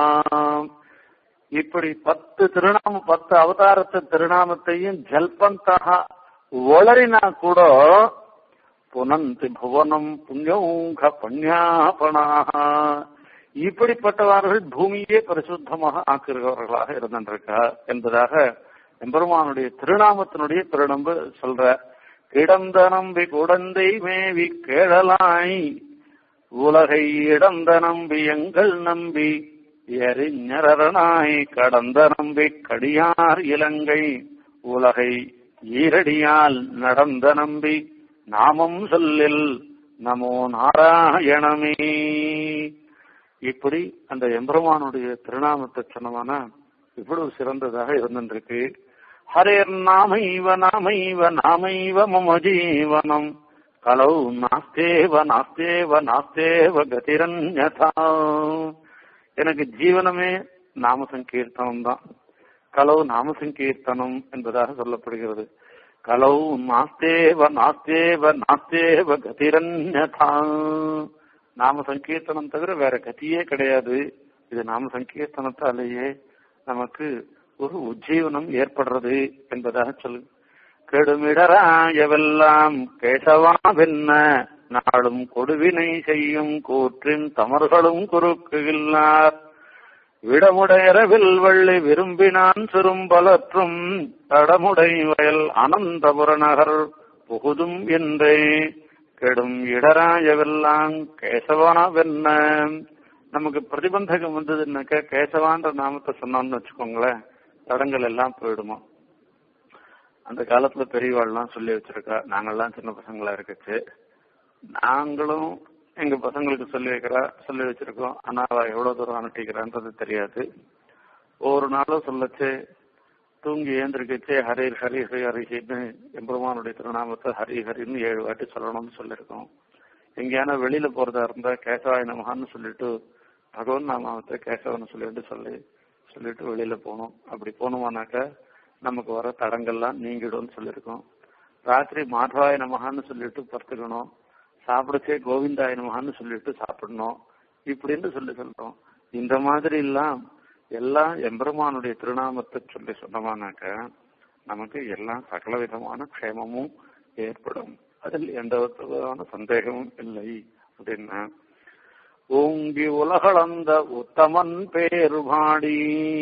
இப்படி பத்து திருநாம பத்து அவதாரத்து திருநாமத்தையும் ஜல்பந்தக ஒளரினா கூட புனந்தி புவனம் புண்ணியௌக புண்ணியாபனாக இப்படிப்பட்டவர்கள் பூமியே பரிசுத்தமாக ஆக்குகிறவர்களாக இருந்திருக்கா என்பதாக எம்பெருமானுடைய திருநாமத்தினுடைய திருநம்பு சொல்ற கிடந்த நம்பி குடந்தை மேவி கேழலாய் உலகை இடந்த நம்பி எங்கள் நம்பி எரிஞரனாய் கடந்த நம்பி கடியார் இலங்கை உலகை ஈரடியால் நடந்த நம்பி நாமம் சொல்லில் நமோ நாராயணமே இப்படி அந்த எம்பெருமானுடைய திருநாமத்தை சொன்னமான இவ்வளவு சிறந்ததாக இருந்திருக்கு ஹரேர் நாமைவ நாமைவ நாமைவ மம ஜீவனம் கலௌ நாஸ்தேவ நாஸ்தேவ நாஸ்தேவ கதிரன்யதா எனக்கு ஜீவனமே நாம சங்கீர்த்தனம் தான் கலவு நாம சங்கீர்த்தனம் என்பதாக சொல்லப்படுகிறது கலவு நாஸ்தேவ நாஸ்தேவ நாஸ்தேவ கதிரன்யதா நாம சங்கீர்த்தனம் தவிர வேற கதியே கிடையாது இது நாம சங்கீர்த்தனத்தாலேயே நமக்கு ஒரு உஜ்ஜீவனம் ஏற்படுறது என்பதாக சொல்லு கெடுமிடராயவெல்லாம் கேசவாவென்ன நாளும் கொடுவினை செய்யும் கூற்றின் தமர்களும் குறுக்குகில்லார் விடமுடையரவில் வள்ளி விரும்பினான் சிறும்பலற்றும் தடமுடை வயல் அனந்தபுர நகர் புகுதும் என்றே கெடும் இடராயவெல்லாம் கேசவாவென்ன நமக்கு பிரதிபந்தகம் வந்ததுன்னாக்க கேசவான்ற நாமத்தை சொன்னோம்னு வச்சுக்கோங்களேன் தடங்கள் எல்லாம் போயிடுமா அந்த காலத்துல பெரியவாள்லாம் சொல்லி வச்சிருக்கா நாங்கெல்லாம் சின்ன பசங்களா இருக்கச்சு நாங்களும் எங்க பசங்களுக்கு சொல்லி வைக்கிறா சொல்லி வச்சிருக்கோம் ஆனா அவ எவ்வளவு தூரம் அனுட்டிக்கிறான்றது தெரியாது ஒவ்வொரு நாளும் சொல்லச்சு தூங்கி ஏந்திருக்கச்சே ஹரிர் ஹரி ஹரி ஹரின்னு எம்பெருமானுடைய திருநாமத்தை ஹரி ஹரின்னு ஏழு வாட்டி சொல்லணும்னு சொல்லியிருக்கோம் எங்கேயான வெளியில போறதா இருந்தா கேசவாய நமகான்னு சொல்லிட்டு பகவான் நாமத்தை கேசவன் சொல்லிட்டு சொல்லி சொல்லிட்டு வெளியில போகணும் அப்படி போனோமானாக்க நமக்கு வர தடங்கள்லாம் நீங்கிடும்னு சொல்லியிருக்கோம் ராத்திரி மாதவாய நமகான்னு சொல்லிட்டு படுத்துக்கணும் சாப்பிடச்சே கோவிந்தாய நமகான்னு சொல்லிட்டு சாப்பிடணும் இப்படின்னு சொல்லி சொல்றோம் இந்த மாதிரி எல்லாம் எல்லாம் எம்பெருமானுடைய திருநாமத்தை சொல்லி சொன்னோமானாக்க நமக்கு எல்லாம் சகல விதமான க்ஷேமமும் ஏற்படும் அதில் எந்த விதமான சந்தேகமும் இல்லை அப்படின்னா ஓங்கி உலகளந்த உத்தமன் பேருபாடி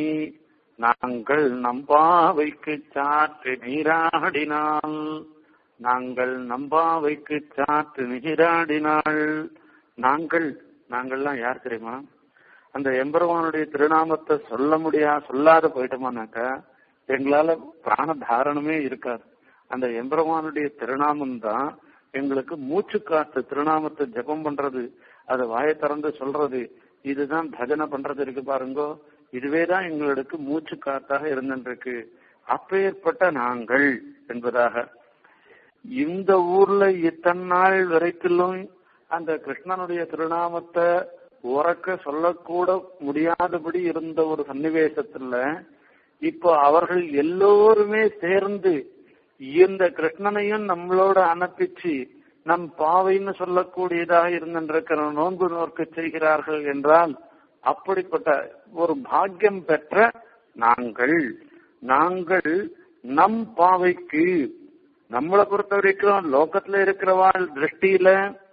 நாங்கள் நம்பாவைக்கு சாற்று நீராடினால் நாங்கள் நம்பாவைக்கு சாற்று நீராடினாள் நாங்கள் நாங்கள்லாம் யார் தெரியுமா அந்த எம்பெருமானுடைய திருநாமத்தை சொல்ல முடியா சொல்லாத போயிட்டோமானாக்கா எங்களால பிராண தாரணமே இருக்காது அந்த எம்பெருமானுடைய திருநாமம் தான் எங்களுக்கு மூச்சு காத்து திருநாமத்தை ஜபம் பண்றது அதை வாயை திறந்து சொல்றது இதுதான் பஜனை பண்றது இருக்கு பாருங்கோ இதுவே தான் எங்களுக்கு மூச்சு காத்தாக இருந்துருக்கு அப்பேற்பட்ட நாங்கள் என்பதாக இந்த ஊர்ல இத்தனை நாள் வரைக்கும் அந்த கிருஷ்ணனுடைய திருநாமத்தை உறக்க சொல்லக்கூட முடியாதபடி இருந்த ஒரு சன்னிவேசத்துல இப்போ அவர்கள் எல்லோருமே சேர்ந்து இந்த கிருஷ்ணனையும் நம்மளோட அனுப்பிச்சு நம் பாவைன்னு சொல்லக்கூடியதாக இருந்திருக்கிற நோன்பு நோர்க்க செய்கிறார்கள் என்றால் அப்படிப்பட்ட ஒரு பாக்கியம் பெற்ற நாங்கள் நாங்கள் நம் பாவைக்கு நம்மளை பொறுத்த வரைக்கும் லோகத்துல இருக்கிறவாள் திருஷ்டியில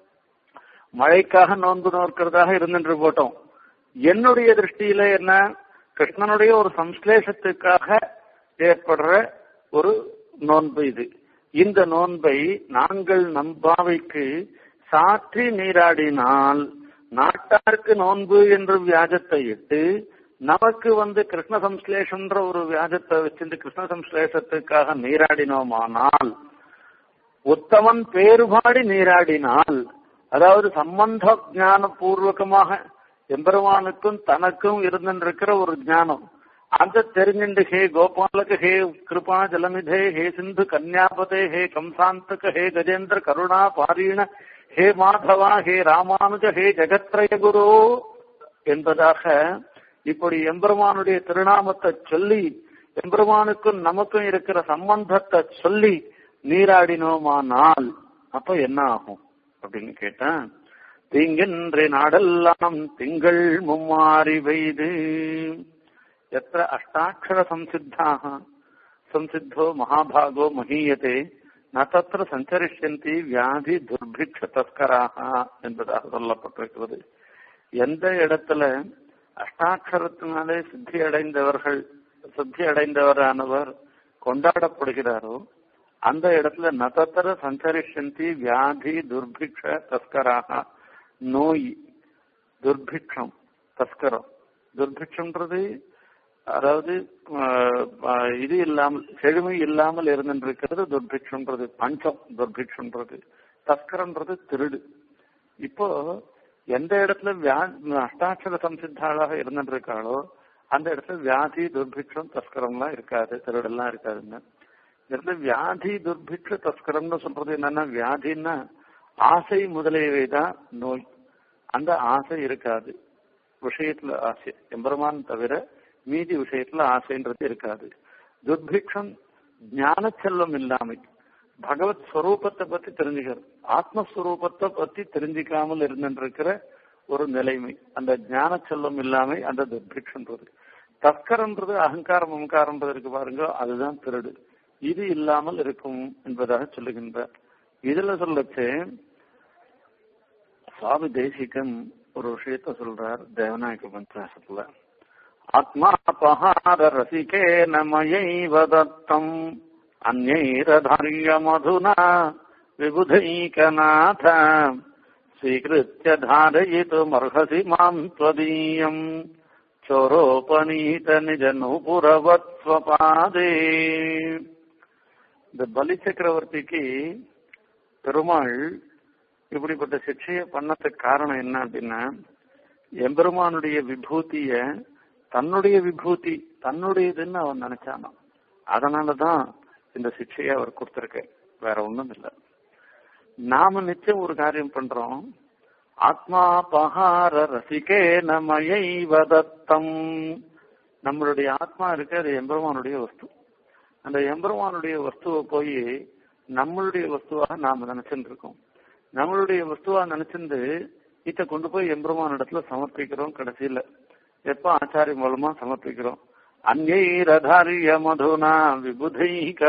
மழைக்காக நோன்பு நோக்கிறதாக இருந்துட்டு போட்டோம் என்னுடைய திருஷ்டியில என்ன கிருஷ்ணனுடைய ஒரு சம்ஸ்லேஷத்துக்காக ஏற்படுற ஒரு நோன்பு இது இந்த நோன்பை நாங்கள் நம்பாவைக்கு சாற்றி நீராடினால் நாட்டாருக்கு நோன்பு என்ற வியாஜத்தை இட்டு நமக்கு வந்து கிருஷ்ண சம்ஸ்லேஷன்ற ஒரு வியாஜத்தை வச்சிருந்து கிருஷ்ண சம்ஸ்லேஷத்துக்காக நீராடினோமானால் உத்தமன் பேறுபாடி நீராடினால் அதாவது சம்பந்த ஞான பூர்வகமாக எம்பெருமானுக்கும் தனக்கும் இருந்திருக்கிற ஒரு ஞானம் அந்த தெரிஞ்சுண்டு ஹே கோபாலக ஹே கிருபா ஜலமிதே ஹே சிந்து கன்யாபதே ஹே கம்சாந்தக ஹே கஜேந்திர கருணா பாரீண ஹே மாதவா ஹே ராமானுஜ ஹே ஜெகத்ரய குரு என்பதாக இப்படி எம்பெருமானுடைய திருநாமத்தை சொல்லி எம்பெருமானுக்கும் நமக்கும் இருக்கிற சம்பந்தத்தை சொல்லி நீராடினோமானால் அப்ப என்ன ஆகும் அப்படின்னு கேட்டேன் தீங்கென்று நாடெல்லாம் திங்கள் மும்மாறி பெய்து எத்த அஷ்டாட்சர சம்சித்தாக சம்சித்தோ மகாபாகோ மகீயதே ந தத்திர சஞ்சரிஷந்தி வியாதி துர்பிக்ஷ தஸ்கராக என்பதாக சொல்லப்பட்டிருக்கிறது எந்த இடத்துல அஷ்டாட்சரத்தினாலே சித்தி அடைந்தவர்கள் சித்தி அடைந்தவரானவர் கொண்டாடப்படுகிறாரோ அந்த இடத்துல நதத்தர சஞ்சரிஷந்தி வியாதி துர்பிக்ஷ தஸ்கராக நோய் துர்பிக்ஷம் தஸ்கரம் துர்பிக்ஷம்ன்றது அதாவது இது இல்லாமல் செழுமை இல்லாமல் இருந்திருக்கிறது துர்பிக்ஷம்ன்றது பஞ்சம் துர்பிக்ஷம்ன்றது தஸ்கரன்றது திருடு இப்போ எந்த இடத்துல வியா அஷ்டாட்சர சம்சித்தாளாக இருந்துருக்காளோ அந்த இடத்துல வியாதி துர்பிக்ஷம் தஸ்கரம்லாம் இருக்காது திருடெல்லாம் இருக்காதுன்னு இதுல வியாதி துர்பிக்ஷ தஸ்கரம்னு சொல்றது என்னன்னா வியாதின்னா ஆசை முதலியவை தான் நோய் அந்த ஆசை இருக்காது விஷயத்துல ஆசை எம்பெருமான் தவிர மீதி விஷயத்துல ஆசைன்றது இருக்காது துர்பிக்ஷம் ஞான செல்வம் இல்லாமை பகவத் ஸ்வரூபத்தை பத்தி தெரிஞ்சுக்கிறது ஆத்மஸ்வரூபத்தை பத்தி தெரிஞ்சுக்காமல் இருந்திருக்கிற ஒரு நிலைமை அந்த ஞான செல்வம் இல்லாமை அந்த துர்பிக்ஷன்றது தஸ்கரன்றது அகங்காரம் அகங்காரன்றது இருக்கு பாருங்க அதுதான் திருடு இது இல்லாமல் இருக்கும் என்பதாக சொல்லுகின்றார் இதுல சொல்லச்சு சுவாமி தேசிகன் ஒரு விஷயத்த சொல்றார் தேவநாயக பஞ்சாசத்துல ஆத்மா பஹார ரசிகே நமயைவ தத்தம் அந்நைரதாரிய மதுனா விபுதைகநாத ஸ்வீகிருத்திய தாரயித்துமர்ஹசி மாம் त्वदीयम् சோரோபனீத நிஜ நூபுரவத் ஸ்வபாதே இந்த பலி சக்கரவர்த்திக்கு பெருமாள் இப்படிப்பட்ட சிக்ஷையை பண்ணதுக்கு காரணம் என்ன அப்படின்னா எம்பெருமானுடைய விபூதிய தன்னுடைய விபூதி தன்னுடையதுன்னு அவன் நினைச்சானாம் அதனாலதான் இந்த சிக்ஷையை அவர் கொடுத்திருக்க வேற ஒண்ணும் இல்லை நாம நிச்சயம் ஒரு காரியம் பண்றோம் ஆத்மா பகார ரசிகே நமயை வதத்தம் நம்மளுடைய ஆத்மா இருக்கு அது எம்பெருமானுடைய வஸ்து அந்த எம்பெருமானுடைய வஸ்துவை போய் நம்மளுடைய வஸ்துவாக நாம நினைச்சுட்டு இருக்கோம் நம்மளுடைய வஸ்துவா நினைச்சிருந்து இத கொண்டு போய் எம்பெருமான் இடத்துல சமர்ப்பிக்கிறோம் கடைசியில எப்ப ஆச்சாரிய மூலமா சமர்ப்பிக்கிறோம் அந்நீரதாரிய மதுனா விபுதை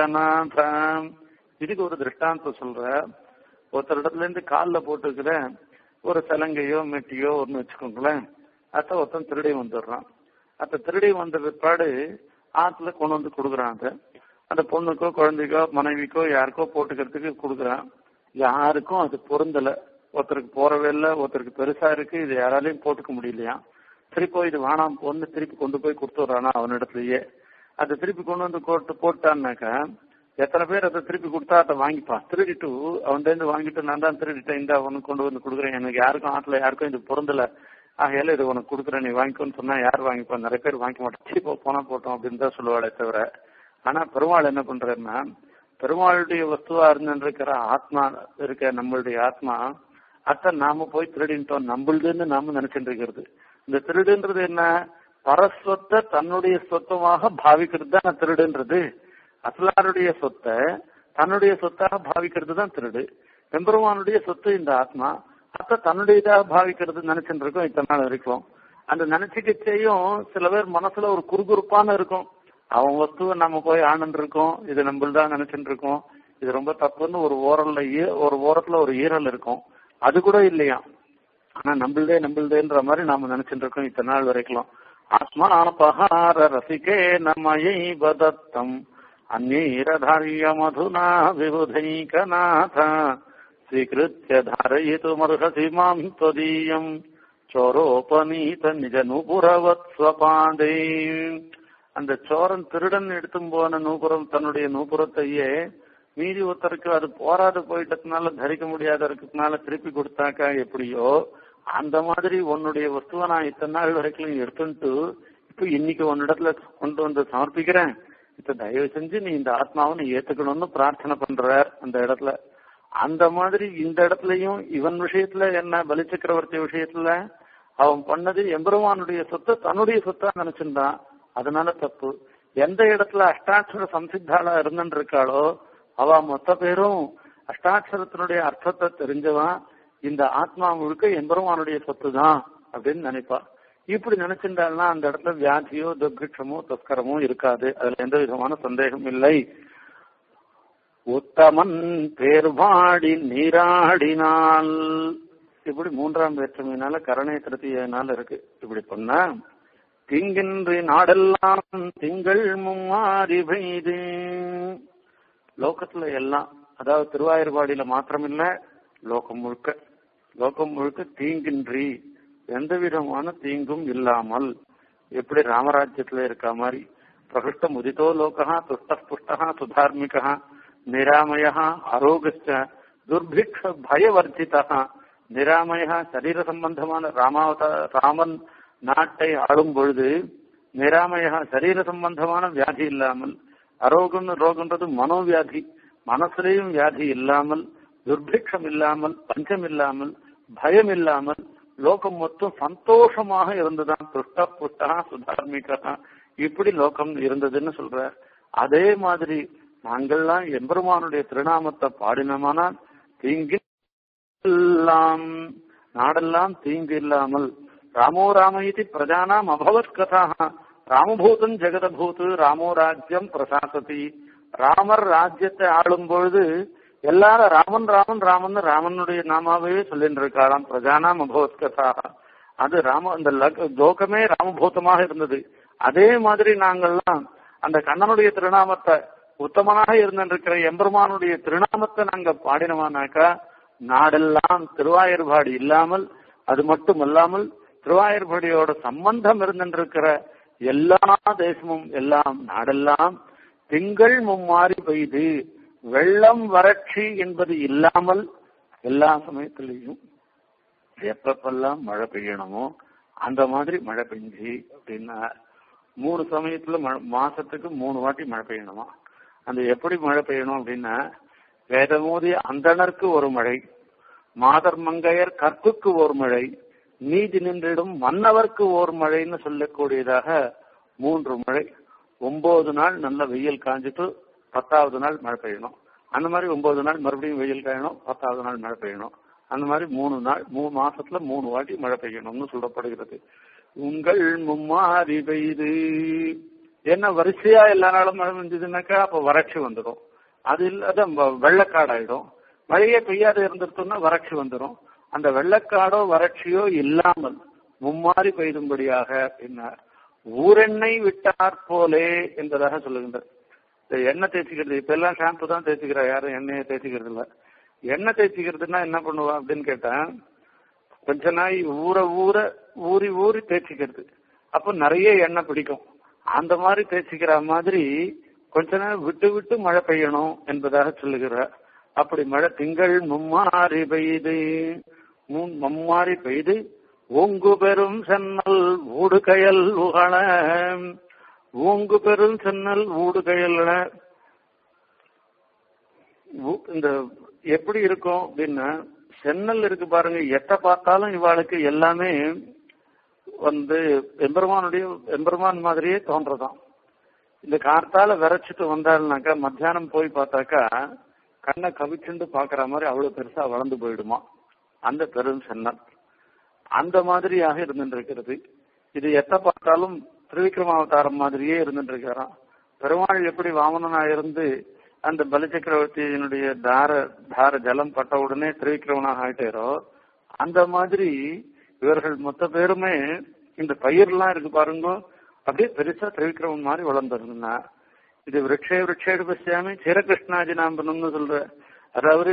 கநாதம் இதுக்கு ஒரு திருஷ்டாந்தம் சொல்ற ஒருத்தர் இடத்துல இருந்து காலில் போட்டுக்கிற ஒரு சலங்கையோ மெட்டியோ ஒன்னு வச்சுக்கோங்களேன் அத்த ஒருத்தன் திருடி வந்துடுறான் அத்த திருடி வந்த பிற்பாடு ஆத்துல கொண்டு வந்து கொடுக்குறாங்க அந்த பொண்ணுக்கோ குழந்தைக்கோ மனைவிக்கோ யாருக்கோ போட்டுக்கிறதுக்கு கொடுக்குறான் யாருக்கும் அது பொருந்தல ஒருத்தருக்கு போறவே இல்லை ஒருத்தருக்கு பெருசா இருக்கு இது யாராலையும் போட்டுக்க முடியலையா திருப்பி இது வேணாம் பொண்ணு திருப்பி கொண்டு போய் கொடுத்துட்றானா அவனிடத்துலயே அதை திருப்பி கொண்டு வந்து போட்டு போட்டான்னாக்கா எத்தனை பேர் அதை திருப்பி கொடுத்தா அதை வாங்கிப்பான் திருடிட்டு அவன்கிட்ட வாங்கிட்டு நான் தான் திருடிட்டேன் இந்த அவனுக்கு கொண்டு வந்து கொடுக்குறேன் எனக்கு யாருக்கும் ஆட்டில் யாருக்கும் இது பொருந்தல ஆகையால இது உனக்கு கொடுக்குறேன் நீ வாங்கிக்கோன்னு சொன்னா யார் வாங்கிப்பா நிறைய பேர் வாங்கிக்க மாட்டோம் சீப்போ போனா போட்டோம் அப்படின்னு தான் சொல்லுவாளே தவிர ஆனா பெருமாள் என்ன பண்றாருன்னா பெருமாளுடைய வஸ்துவா இருந்திருக்கிற ஆத்மா இருக்க நம்மளுடைய ஆத்மா அத்தை நாம போய் திருடின்ட்டோம் நம்மளுதுன்னு நாம நினைச்சிட்டு இருக்கிறது இந்த திருடுன்றது என்ன பரஸ்வத்தை தன்னுடைய சொத்தமாக பாவிக்கிறது தான் திருடுன்றது அசலாருடைய சொத்தை தன்னுடைய சொத்தாக பாவிக்கிறது தான் திருடு பெம்பெருமானுடைய சொத்து இந்த ஆத்மா அத்த தன்னுடையதாக பாவிக்கிறது நினைச்சுட்டு இருக்கோம் இத்தனை நாள் வரைக்கும் அந்த நினைச்சுக்கிச்சேயும் சில பேர் மனசுல ஒரு குறுகுறுப்பான இருக்கும் அவன் வஸ்துவை நம்ம போய் ஆனந்து இருக்கோம் இது நம்மள்தான் நினைச்சுட்டு இருக்கோம் இது ரொம்ப தப்புன்னு ஒரு ஓரல்ல ஒரு ஓரத்துல ஒரு ஈரல் இருக்கும் அது கூட இல்லையா ஆனா நம்மள்தே நம்மள்தேன்ற மாதிரி நாம நினைச்சுட்டு இருக்கோம் இத்தனை நாள் வரைக்கும் ஆத்மா பகார ரசிகே நமயை பதத்தம் அந்நீரதாரிய மதுனா விபுதைகநாத ஸ்வீகிருத்திய தாரயித்துமர்ஹசி மாம் त्वदीयम् சோரோபனீத நிஜ நூபுரவத் ஸ்வபாதே அந்த சோரன் திருடன் எடுத்தும் போன நூபுரம் தன்னுடைய நூபுரத்தையே மீதி ஒருத்தருக்கு அது போராது போயிட்டதுனால தரிக்க முடியாத இருக்கிறதுனால திருப்பி கொடுத்தாக்கா எப்படியோ அந்த மாதிரி உன்னுடைய வஸ்துவை நான் இத்தனை நாள் வரைக்கும் எடுத்துட்டு இப்ப இன்னைக்கு உன்னிடத்துல கொண்டு வந்து சமர்ப்பிக்கிறேன் இப்ப தயவு செஞ்சு நீ இந்த ஆத்மாவை நீ ஏத்துக்கணும்னு பிரார்த்தனை பண்றார் அந்த இடத்துல அந்த மாதிரி இந்த இடத்துலயும் இவன் விஷயத்துல என்ன பலி சக்கரவர்த்தி விஷயத்துல அவன் பண்ணது எம்பெருமானுடைய சொத்தை தன்னுடைய சொத்தா நினைச்சிருந்தான் அதனால தப்பு எந்த இடத்துல அஷ்டாட்சர சம்சித்தாளா இருந்துட்டு இருக்காளோ அவ மொத்த பேரும் அஷ்டாட்சரத்தினுடைய அர்த்தத்தை தெரிஞ்சவன் இந்த ஆத்மா முழுக்க எம்பெருமானுடைய சொத்து தான் அப்படின்னு நினைப்பா இப்படி நினைச்சிருந்தாள்னா அந்த இடத்துல வியாதியோ துர்கிருஷமோ தஸ்கரமோ இருக்காது அதுல எந்த விதமான சந்தேகம் இல்லை உத்தமன் பேர்வாடி நீராடினால் இப்படி மூன்றாம் வேற்றுமையினால கருணை திருத்தியினால இருக்கு இப்படி பண்ணா திங்கின்றி நாடெல்லாம் திங்கள் மும்மாறி பெய்து லோகத்துல எல்லாம் அதாவது திருவாயூர்பாடியில மாத்திரமில்ல லோகம் முழுக்க லோகம் முழுக்க தீங்கின்றி எந்த விதமான தீங்கும் இல்லாமல் எப்படி ராமராஜ்யத்துல இருக்க மாதிரி பிரகிருஷ்ட முதிதோ லோகா துஷ்ட புஷ்டா சுதார்மிகா நிராமய ஆரோகச்ச துர்பிக்ஷ பயவர்ஜிதா நிராமய சரீர சம்பந்தமான ராமாவத ராமன் நாட்டை ஆளும் பொழுது நிராமய சரீர சம்பந்தமான வியாதி இல்லாமல் அரோகம் ரோகன்றது மனோவியாதி மனசுலையும் வியாதி இல்லாமல் துர்பிக்ஷம் இல்லாமல் பஞ்சம் இல்லாமல் பயம் இல்லாமல் லோகம் மொத்தம் சந்தோஷமாக இருந்துதான் துஷ்ட புஷ்டா சுதார்மிகா இப்படி லோகம் இருந்ததுன்னு சொல்ற அதே மாதிரி நாங்கள்லாம் எம்பெருமானுடைய திருநாமத்தை பாடினோமானால் தீங்கு எல்லாம் நாடெல்லாம் தீங்கு இல்லாமல் ராமோ ராம இது பிரஜானாம் அபவத் கதா ராமபூதம் ஜெகதபூத் ராமோ ராஜ்யம் பிரசாசதி ராமர் ராஜ்யத்தை ஆளும் பொழுது எல்லாரும் ராமன் ராமன் ராமன் ராமனுடைய நாமாவே சொல்லிட்டு இருக்காராம் பிரஜானாம் அபவத் கதா அது ராம அந்த லக்- லோகமே ராமபூதமாக இருந்தது அதே மாதிரி நாங்கள்லாம் அந்த கண்ணனுடைய திருநாமத்தை உத்தமனாக இருந்திருக்கிற எம்பெருமானுடைய திருநாமத்தை நாங்க பாடினோமானாக்கா நாடெல்லாம் திருவாயூர்பாடு இல்லாமல் அது மட்டும் அல்லாமல் திருவாயூர்பாடியோட சம்பந்தம் இருந்திருக்கிற எல்லா தேசமும் எல்லாம் நாடெல்லாம் திங்கள் மும்மாறி பெய்து வெள்ளம் வறட்சி என்பது இல்லாமல் எல்லா சமயத்திலையும் எப்பப்பெல்லாம் மழை பெய்யணுமோ அந்த மாதிரி மழை பெஞ்சு அப்படின்னா மூணு சமயத்துல மழை மாசத்துக்கு மூணு வாட்டி மழை பெய்யணுமா அந்த எப்படி மழை பெய்யணும் அப்படின்னா வேதமோதி அந்தணர்க்கு ஒரு மழை மாதர் மங்கையர் கற்புக்கு ஒரு மழை நீதி நின்றிடும் மன்னவர்க்கு ஓர் மழைன்னு சொல்லக்கூடியதாக மூன்று மழை ஒன்பது நாள் நல்ல வெயில் காஞ்சிட்டு பத்தாவது நாள் மழை பெய்யணும் அந்த மாதிரி ஒன்பது நாள் மறுபடியும் வெயில் காயணும் பத்தாவது நாள் மழை பெய்யணும் அந்த மாதிரி மூணு நாள் மூணு மாசத்துல மூணு வாட்டி மழை பெய்யணும்னு சொல்லப்படுகிறது உங்கள் மும்மாரி பெய்து என்ன வரிசையா எல்லா நாளும் மழை பெஞ்சதுன்னாக்கா அப்ப வறட்சி வந்துடும் அது இல்லாத வ- வெள்ளக்காடாயிடும் மழையே பெய்யாத இருந்துட்டோம்னா வறட்சி வந்துடும் அந்த வெள்ளக்காடோ வறட்சியோ இல்லாமல் மும்மாறி பெய்தும்படியாக பின்னர் ஊரெண்ணெய் விட்டார் போலே என்பதாக சொல்லுகின்றது இந்த எண்ணெய் தேய்ச்சிக்கிறது இப்ப எல்லாம் ஷாம்பு தான் தேய்ச்சிக்கிறா யாரும் எண்ணெயை தேய்ச்சிக்கிறது இல்ல எண்ணெய் தேய்ச்சிக்கிறதுனா என்ன பண்ணுவா அப்படின்னு கேட்டா கொஞ்ச நாய் ஊற ஊற ஊறி ஊறி தேய்ச்சிக்கிறது அப்ப நிறைய எண்ணெய் பிடிக்கும் அந்த மாதிரி தேய்ச்சிக்கிற மாதிரி கொஞ்ச நேரம் விட்டு விட்டு மழை பெய்யணும் என்பதாக சொல்லுகிறார் அப்படி மழை திங்கள் மும்மாறி பெய்து மூன் மும்மாறி பெய்து ஓங்கு பெரும் சென்னல் ஊடுகயல் உகள ஓங்கு பெரும் சென்னல் ஊடுகயல் ஊ- இந்த எப்படி இருக்கும் அப்படின்னா சென்னல் இருக்கு பாருங்க எட்ட பார்த்தாலும் இவாளுக்கு எல்லாமே வந்து எம்பெருமானுடைய எம்பெருமான் மாதிரியே தோன்றதாம் இந்த கார்த்தால விரைச்சிட்டு வந்தாள்னாக்கா மத்தியானம் போய் பார்த்தாக்கா கண்ணை கவிச்சுண்டு பாக்குற மாதிரி அவ்வளவு பெருசா வளர்ந்து போயிடுமா அந்த பெரும் சென்னல் அந்த மாதிரியாக இருந்துட்டு இருக்கிறது இது எத்த பார்த்தாலும் திருவிக்ரமாவதாரம் மாதிரியே இருந்துட்டு இருக்கிறான் பெருமாள் எப்படி வாமனனா இருந்து அந்த பலிச்சக்கரவர்த்தியினுடைய தார தார ஜலம் பட்ட உடனே திருவிக்கிரமனாக ஆயிட்டாரோ அந்த மாதிரி இவர்கள் மொத்த பேருமே இந்த பயிர்லாம் இருக்கு பாருங்க அப்படியே பெருசா திருவிக்கிரமன் மாதிரி வளர்ந்துருந்தா இது விரக்ஷே விரக்ஷேடு பசியாமி சிரகிருஷ்ணாஜி நாம்பனம்னு சொல்ற அதாவது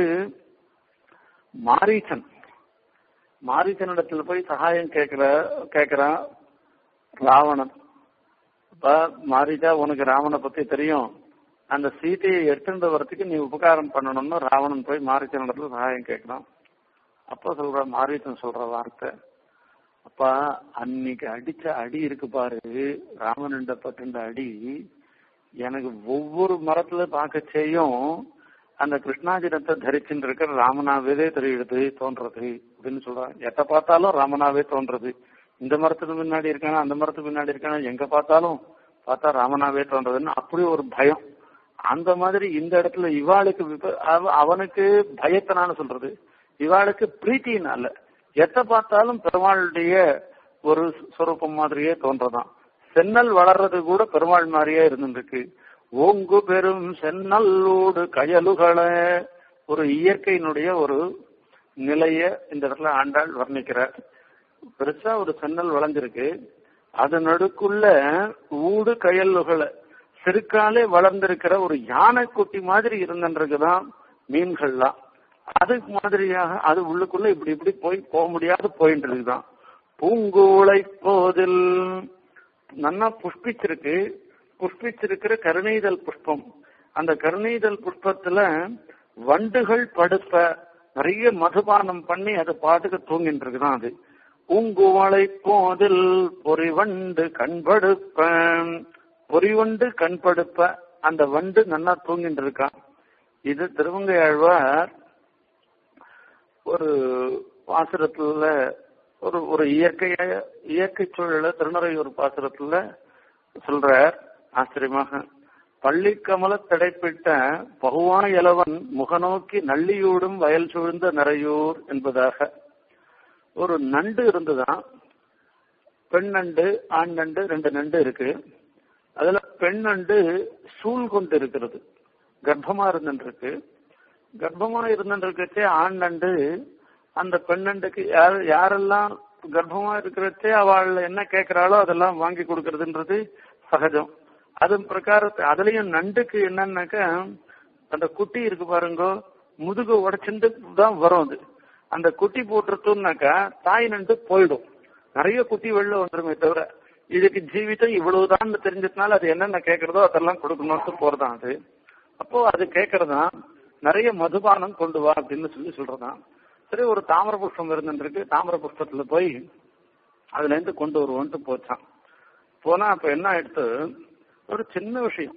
மாரீச்சன் மாரீச்சனிடத்துல போய் சகாயம் கேட்கிற கேட்கிறான் ராவணன் அப்ப மாரீச்சா உனக்கு ராவனை பத்தி தெரியும் அந்த சீதையை எடுத்துட்டு வரதுக்கு நீ உபகாரம் பண்ணணும்னு ராவணன் போய் மாரீச்சனிடத்துல சகாயம் கேட்கிறான் அப்ப சொல்ற மாரீச்சன் சொல்ற வார்த்தை அப்பா அன்னைக்கு அடிச்ச அடி இருக்கு பாரு ராமனிண்ட பட்டுண்ட அடி எனக்கு ஒவ்வொரு மரத்துல பார்க்க செய்யும் அந்த கிருஷ்ணாஜிரத்தை தரிச்சுட்டு இருக்கிற ராமனாவே தெரியுது தோன்றது அப்படின்னு சொல்றான் எட்ட பார்த்தாலும் ராமனாவே தோன்றது இந்த மரத்துக்கு முன்னாடி இருக்கானா அந்த மரத்துக்கு முன்னாடி இருக்கானா எங்க பார்த்தாலும் பார்த்தா ராமனாவே தோன்றதுன்னு அப்படி ஒரு பயம் அந்த மாதிரி இந்த இடத்துல இவாளுக்கு விப- அவ- அவனுக்கு பயத்தினால சொல்றது இவாளுக்கு பிரீத்தினால எத்த பார்த்தாலும் பெருமாளுடைய ஒரு சொரூபம் மாதிரியே தோன்றதான் சென்னல் வளர்றது கூட பெருமாள் மாதிரியே இருந்துருக்கு ஓங்கு பெரும் சென்னல்லோடு கயலுகளை ஒரு இயற்கையினுடைய ஒரு நிலைய இந்த இடத்துல ஆண்டாள் வர்ணிக்கிறார் பெருசா ஒரு சென்னல் வளர்ந்திருக்கு அது நடுக்குள்ள ஊடு கயலுகளை செருக்காலே வளர்ந்திருக்கிற ஒரு யானை குட்டி மாதிரி இருந்துருக்குதான் மீன்கள்லாம் அது மாதிரியாக அது உள்ளுக்குள்ள இப்படி இப்படி போய் போக முடியாது போயிட்டு இருக்குதான் பூங்கூளை போதில் நல்லா புஷ்பிச்சிருக்கு புஷ்பிச்சிருக்கிற கருணைதல் புஷ்பம் அந்த கருணைதல் புஷ்பத்துல வண்டுகள் படுப்ப நிறைய மதுபானம் பண்ணி அது பாட்டுக்கு தூங்கிட்டு இருக்குதான் அது பூங்குவளை போதில் பொறிவண்டு கண்படுப்ப பொறிவண்டு கண்படுப்ப அந்த வண்டு நல்லா தூங்கிட்டு இருக்கான் இது திருவங்கை ஆழ்வார் ஒரு பாசுரத்துல ஒரு ஒரு இயற்கைய இயற்கை சூழல திருநறையூர் பாசுரத்துல சொல்றார் ஆச்சரியமாக பள்ளிக்கமல தடைப்பிட்ட பகுவா இளவன் முகநோக்கி நள்ளியூடும் வயல் சூழ்ந்த நிறையூர் என்பதாக ஒரு நண்டு இருந்துதான் பெண் நண்டு ஆண் நண்டு ரெண்டு நண்டு இருக்கு அதுல பெண் நண்டு சூழ் கொண்டு இருக்கிறது கர்ப்பமா இருந்துருக்கு கர்ப்பமா இருந்துருக்கச்சே ஆண் நண்டு அந்த பெண் நண்டுக்கு யார் யாரெல்லாம் கர்ப்பமா இருக்கிறச்சே அவள் என்ன கேட்கிறாளோ அதெல்லாம் வாங்கி கொடுக்கறதுன்றது சகஜம் அது பிரகாரத்தை அதுலயும் நண்டுக்கு என்னன்னாக்க அந்த குட்டி இருக்கு பாருங்க முதுகு உடைச்சிட்டு தான் வரும் அது அந்த குட்டி போட்டுருத்தோம்னாக்கா தாய் நண்டு போயிடும் நிறைய குட்டி வெளில வந்துருமே தவிர இதுக்கு ஜீவிதம் இவ்வளவுதான் தெரிஞ்சதுனால அது என்னென்ன கேட்கறதோ அதெல்லாம் கொடுக்கணும்னு போறதான் அது அப்போ அது கேட்கறதான் நிறைய மதுபானம் கொண்டு வா அப்படின்னு சொல்லி சொல்றதான் சரி ஒரு தாமர புஷ்பம் இருந்துருக்கு தாமர புஷ்பத்துல போய் அதுல இருந்து கொண்டு வருவோன்ட்டு போச்சான் போனா அப்ப என்ன ஆயிடுத்து ஒரு சின்ன விஷயம்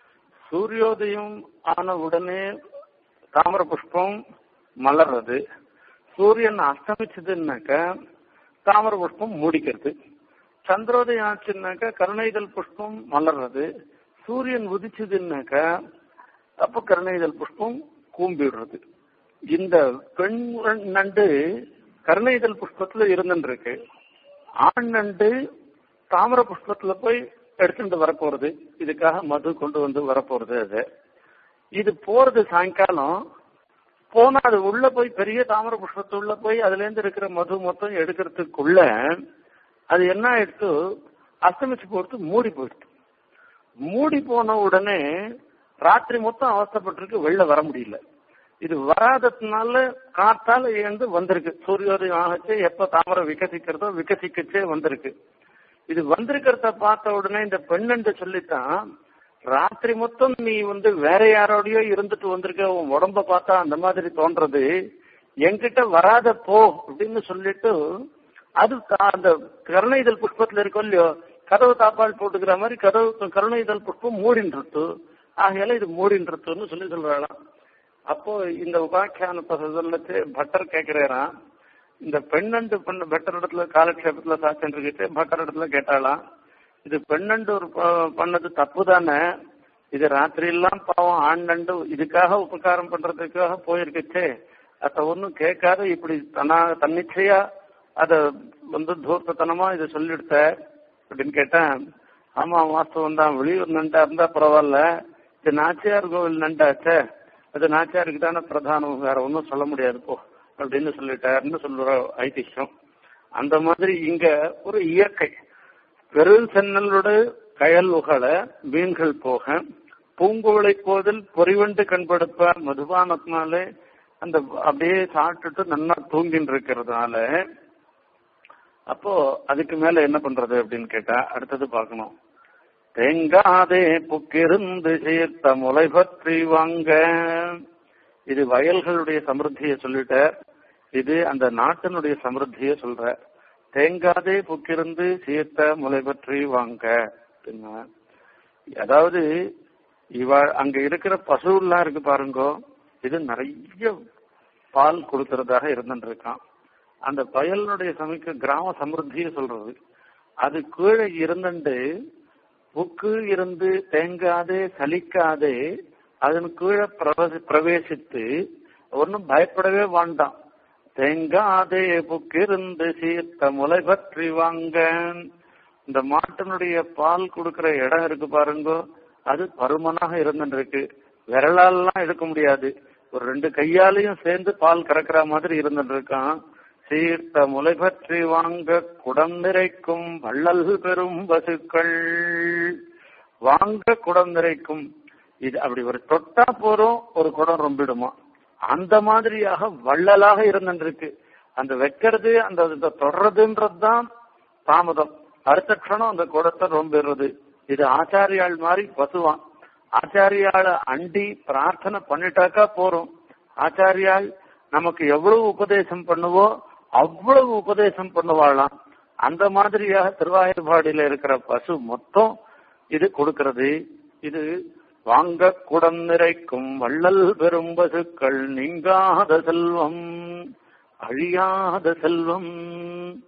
சூரியோதயம் ஆன உடனே தாமர புஷ்பம் மலர்றது சூரியன் அஸ்தமிச்சதுன்னாக்க தாமர புஷ்பம் மூடிக்கிறது சந்திரோதயம் ஆச்சுன்னாக்க கருணைதல் புஷ்பம் மலர்றது சூரியன் உதிச்சதுன்னாக்க அப்ப கருணைதல் புஷ்பம் கூம்பிடுறது இந்த பெண் நண்டு கருணைதல் புஷ்பத்துல இருந்துருக்கு ஆண் நண்டு தாமர புஷ்பத்துல போய் எடுத்துட்டு வரப்போறது இதுக்காக மது கொண்டு வந்து வரப்போறது அது இது போறது சாயங்காலம் போனா அது உள்ள போய் பெரிய தாமர புஷ்பத்து உள்ள போய் அதுல இருந்து இருக்கிற மது மொத்தம் எடுக்கிறதுக்குள்ள அது என்ன ஆயிடுத்து அஸ்தமிச்சு போறது மூடி போயிடுது மூடி போன உடனே ராத்திரி மொத்தம் அவஸ்தப்பட்டிருக்கு வெளில வர முடியல இது வராததுனால காத்தால எழுந்து வந்திருக்கு சூரியோதயம் ஆகச்சே எப்ப தாமரை விகசிக்கிறதோ விகசிக்கச்சே வந்திருக்கு இது வந்திருக்கிறத பார்த்த உடனே இந்த பெண்ணு சொல்லித்தான் ராத்திரி மொத்தம் நீ வந்து வேற யாரோடயோ இருந்துட்டு வந்திருக்க உன் உடம்ப பார்த்தா அந்த மாதிரி தோன்றது என்கிட்ட வராத போ அப்படின்னு சொல்லிட்டு அது அந்த கருணைதல் புஷ்பத்துல இருக்கோ இல்லையோ கதவு தாப்பால் போட்டுக்கிற மாதிரி கதவு கருணைதல் புஷ்பம் மூடின்றது ஆகையால இது மூடின்றதுன்னு சொல்லி சொல்றாளாம் அப்போ இந்த உபாக்கியான சொல்லச்சு பட்டர் கேட்கிறாராம் இந்த பெண்ணண்டு பண்ண பட்டர் இடத்துல காலக்ஷேபத்துல சாச்சன்றிருக்கிட்டு பட்டர் இடத்துல கேட்டாலாம் இது பெண்ணண்டு ஒரு பண்ணது தப்பு தானே இது ராத்திரி எல்லாம் பாவம் ஆண் நண்டு இதுக்காக உபகாரம் பண்றதுக்காக போயிருக்குச்சே அத ஒன்னும் கேட்காத இப்படி தனா தன்னிச்சையா அத வந்து தூர்த்தத்தனமா இதை சொல்லிடுத்த அப்படின்னு கேட்டேன் ஆமா வாஸ்தவம் தான் வெளியூர் நண்டா இருந்தா பரவாயில்ல இது நாச்சியார் கோவில் நண்டாச்சே அது நாச்சியாருக்கு தானே பிரதானம் வேற ஒன்றும் சொல்ல முடியாது போ அப்படின்னு சொல்லிட்டாருன்னு சொல்ற ஐதிஹ்யம் அந்த மாதிரி இங்க ஒரு இயற்கை பெருள் சென்னலோட கயல் உகழ மீன்கள் போக பூங்குவளை போதில் பொறிவண்டு கண்படுப்ப மதுபானத்தினாலே அந்த அப்படியே சாப்பிட்டுட்டு நல்லா தூங்கின்னு இருக்கிறதுனால அப்போ அதுக்கு மேல என்ன பண்றது அப்படின்னு கேட்டா அடுத்தது பார்க்கணும் தேங்காதே புக்கிருந்து சேர்த்த முளை பற்றி வாங்க இது வயல்களுடைய சமிருத்தியை சொல்லிட்ட இது அந்த நாட்டினுடைய சமிருத்தியை சொல்ற தேங்காதே புக்கிருந்து சேர்த்த முளை பற்றி வாங்க அதாவது இவ அங்க இருக்கிற பசுலாம் இருக்கு பாருங்க இது நிறைய பால் கொடுக்கறதாக இருந்துருக்கான் அந்த பயலினுடைய சமைக்க கிராம சமிருத்தியை சொல்றது அது கீழே இருந்துட்டு புக்கு இருந்து தேங்காதே சலிக்காதே அதன் கீழே பிரவேசித்து ஒன்னும் பயப்படவே வேண்டாம் தேங்காதே புக்கிருந்து சீர்த்த முளை பற்றி வாங்க இந்த மாட்டினுடைய பால் கொடுக்கிற இடம் இருக்கு பாருங்க அது பருமனாக இருந்துருக்கு விரலாலாம் எடுக்க முடியாது ஒரு ரெண்டு கையாலையும் சேர்ந்து பால் கறக்கிற மாதிரி இருந்துருக்கான் சீர்த்த முளை பற்றி வாங்க குடம் நிறைக்கும் வள்ளல் பெரும் பசுக்கள் வாங்க குடம் நிறைக்கும் இது அப்படி ஒரு தொட்டா போறோம் ஒரு குடம் ரொம்பிடுமா அந்த மாதிரியாக வள்ளலாக இருந்துருக்கு அந்த வைக்கிறது அந்த தொடர்றதுன்றதுதான் தாமதம் அடுத்த க்ஷணம் அந்த குடத்தை ரொம்பிடுறது இது ஆச்சாரியாள் மாதிரி பசுவான் ஆச்சாரியால அண்டி பிரார்த்தனை பண்ணிட்டாக்கா போறோம் ஆச்சாரியால் நமக்கு எவ்வளவு உபதேசம் பண்ணுவோ அவ்வளவு உபதேசம் பண்ணுவாளாம் அந்த மாதிரியாக திருவாயூர்பாடியில இருக்கிற பசு மொத்தம் இது கொடுக்கிறது இது வாங்க குடம் நிறைக்கும் வள்ளல் பெரும் பசுக்கள் நீங்காத செல்வம் அழியாத செல்வம்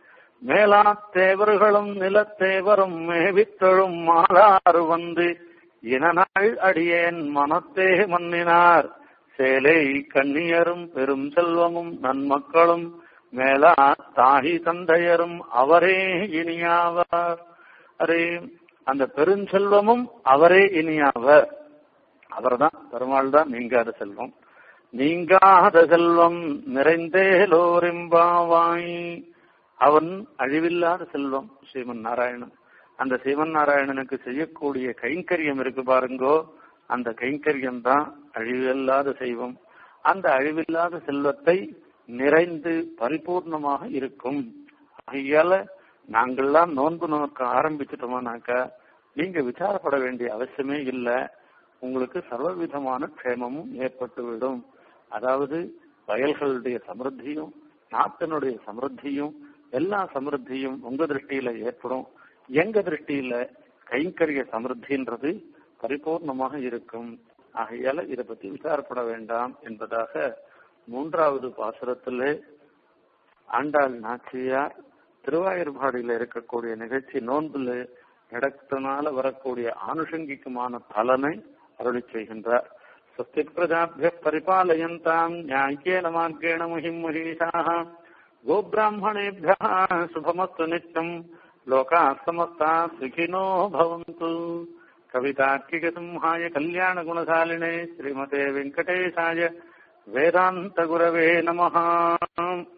மேலாத்தேவர்களும் நிலத்தேவரும் மேவித்தழும் மாலாறு வந்து இனநாள் அடியேன் மனத்தே மன்னினார் சேலை கண்ணியரும் பெரும் செல்வமும் நன்மக்களும் மேலா தாகி தந்தையரும் அவரே இனியாவார் அரே அந்த பெருஞ்செல்வமும் அவரே இனியாவர் அவர்தான் பெருமாள் தான் நீங்காத செல்வம் நீங்காத செல்வம் நிறைந்தேலோரிம்பாவாய் அவன் அழிவில்லாத செல்வம் ஸ்ரீமன் நாராயணன் அந்த சிவன் நாராயணனுக்கு செய்யக்கூடிய கைங்கரியம் இருக்கு பாருங்கோ அந்த கைங்கரியம் தான் அழிவில்லாத செய்வம் அந்த அழிவில்லாத செல்வத்தை நிறைந்து பரிபூர்ணமாக இருக்கும் ஆகையால நாங்கள்லாம் நோன்பு நோக்க ஆரம்பிச்சிட்டோமானாக்கா நீங்க விசாரப்பட வேண்டிய அவசியமே இல்லை உங்களுக்கு சர்வவிதமான க்ஷேமமும் ஏற்பட்டுவிடும் அதாவது வயல்களுடைய சமிருத்தியும் நாட்டினுடைய சமிருத்தியும் எல்லா சமிருத்தியும் உங்க திருஷ்டியில ஏற்படும் எங்க திருஷ்டியில கைங்கரிய சமிருத்தின்றது பரிபூர்ணமாக இருக்கும் ஆகையால இதை பத்தி விசாரப்பட வேண்டாம் என்பதாக மூன்றாவது பாசுரத்திலே ஆண்டாள் நாச்சியார் திருவாயூர்பாடியில இருக்கக்கூடிய நிகழ்ச்சி நோன்புல நடத்தினால வரக்கூடிய ஆனுஷங்கிக்குமான பலனை அருளி செய்கின்றார் சத்திய பிரஜாபிய பரிபாலயந்தாம் நியாயேன மார்க்கேண முகிம் மகிஷாக கோபிராமணேபிய சுபமஸ்து நித்தம் லோகா சமஸ்தா சுகினோ பவந்து கவிதார்க்கிக சிம்ஹாய கல்யாண குணசாலினே ஸ்ரீமதே வெங்கடேசாய வேதாந்த குரவே நமஹா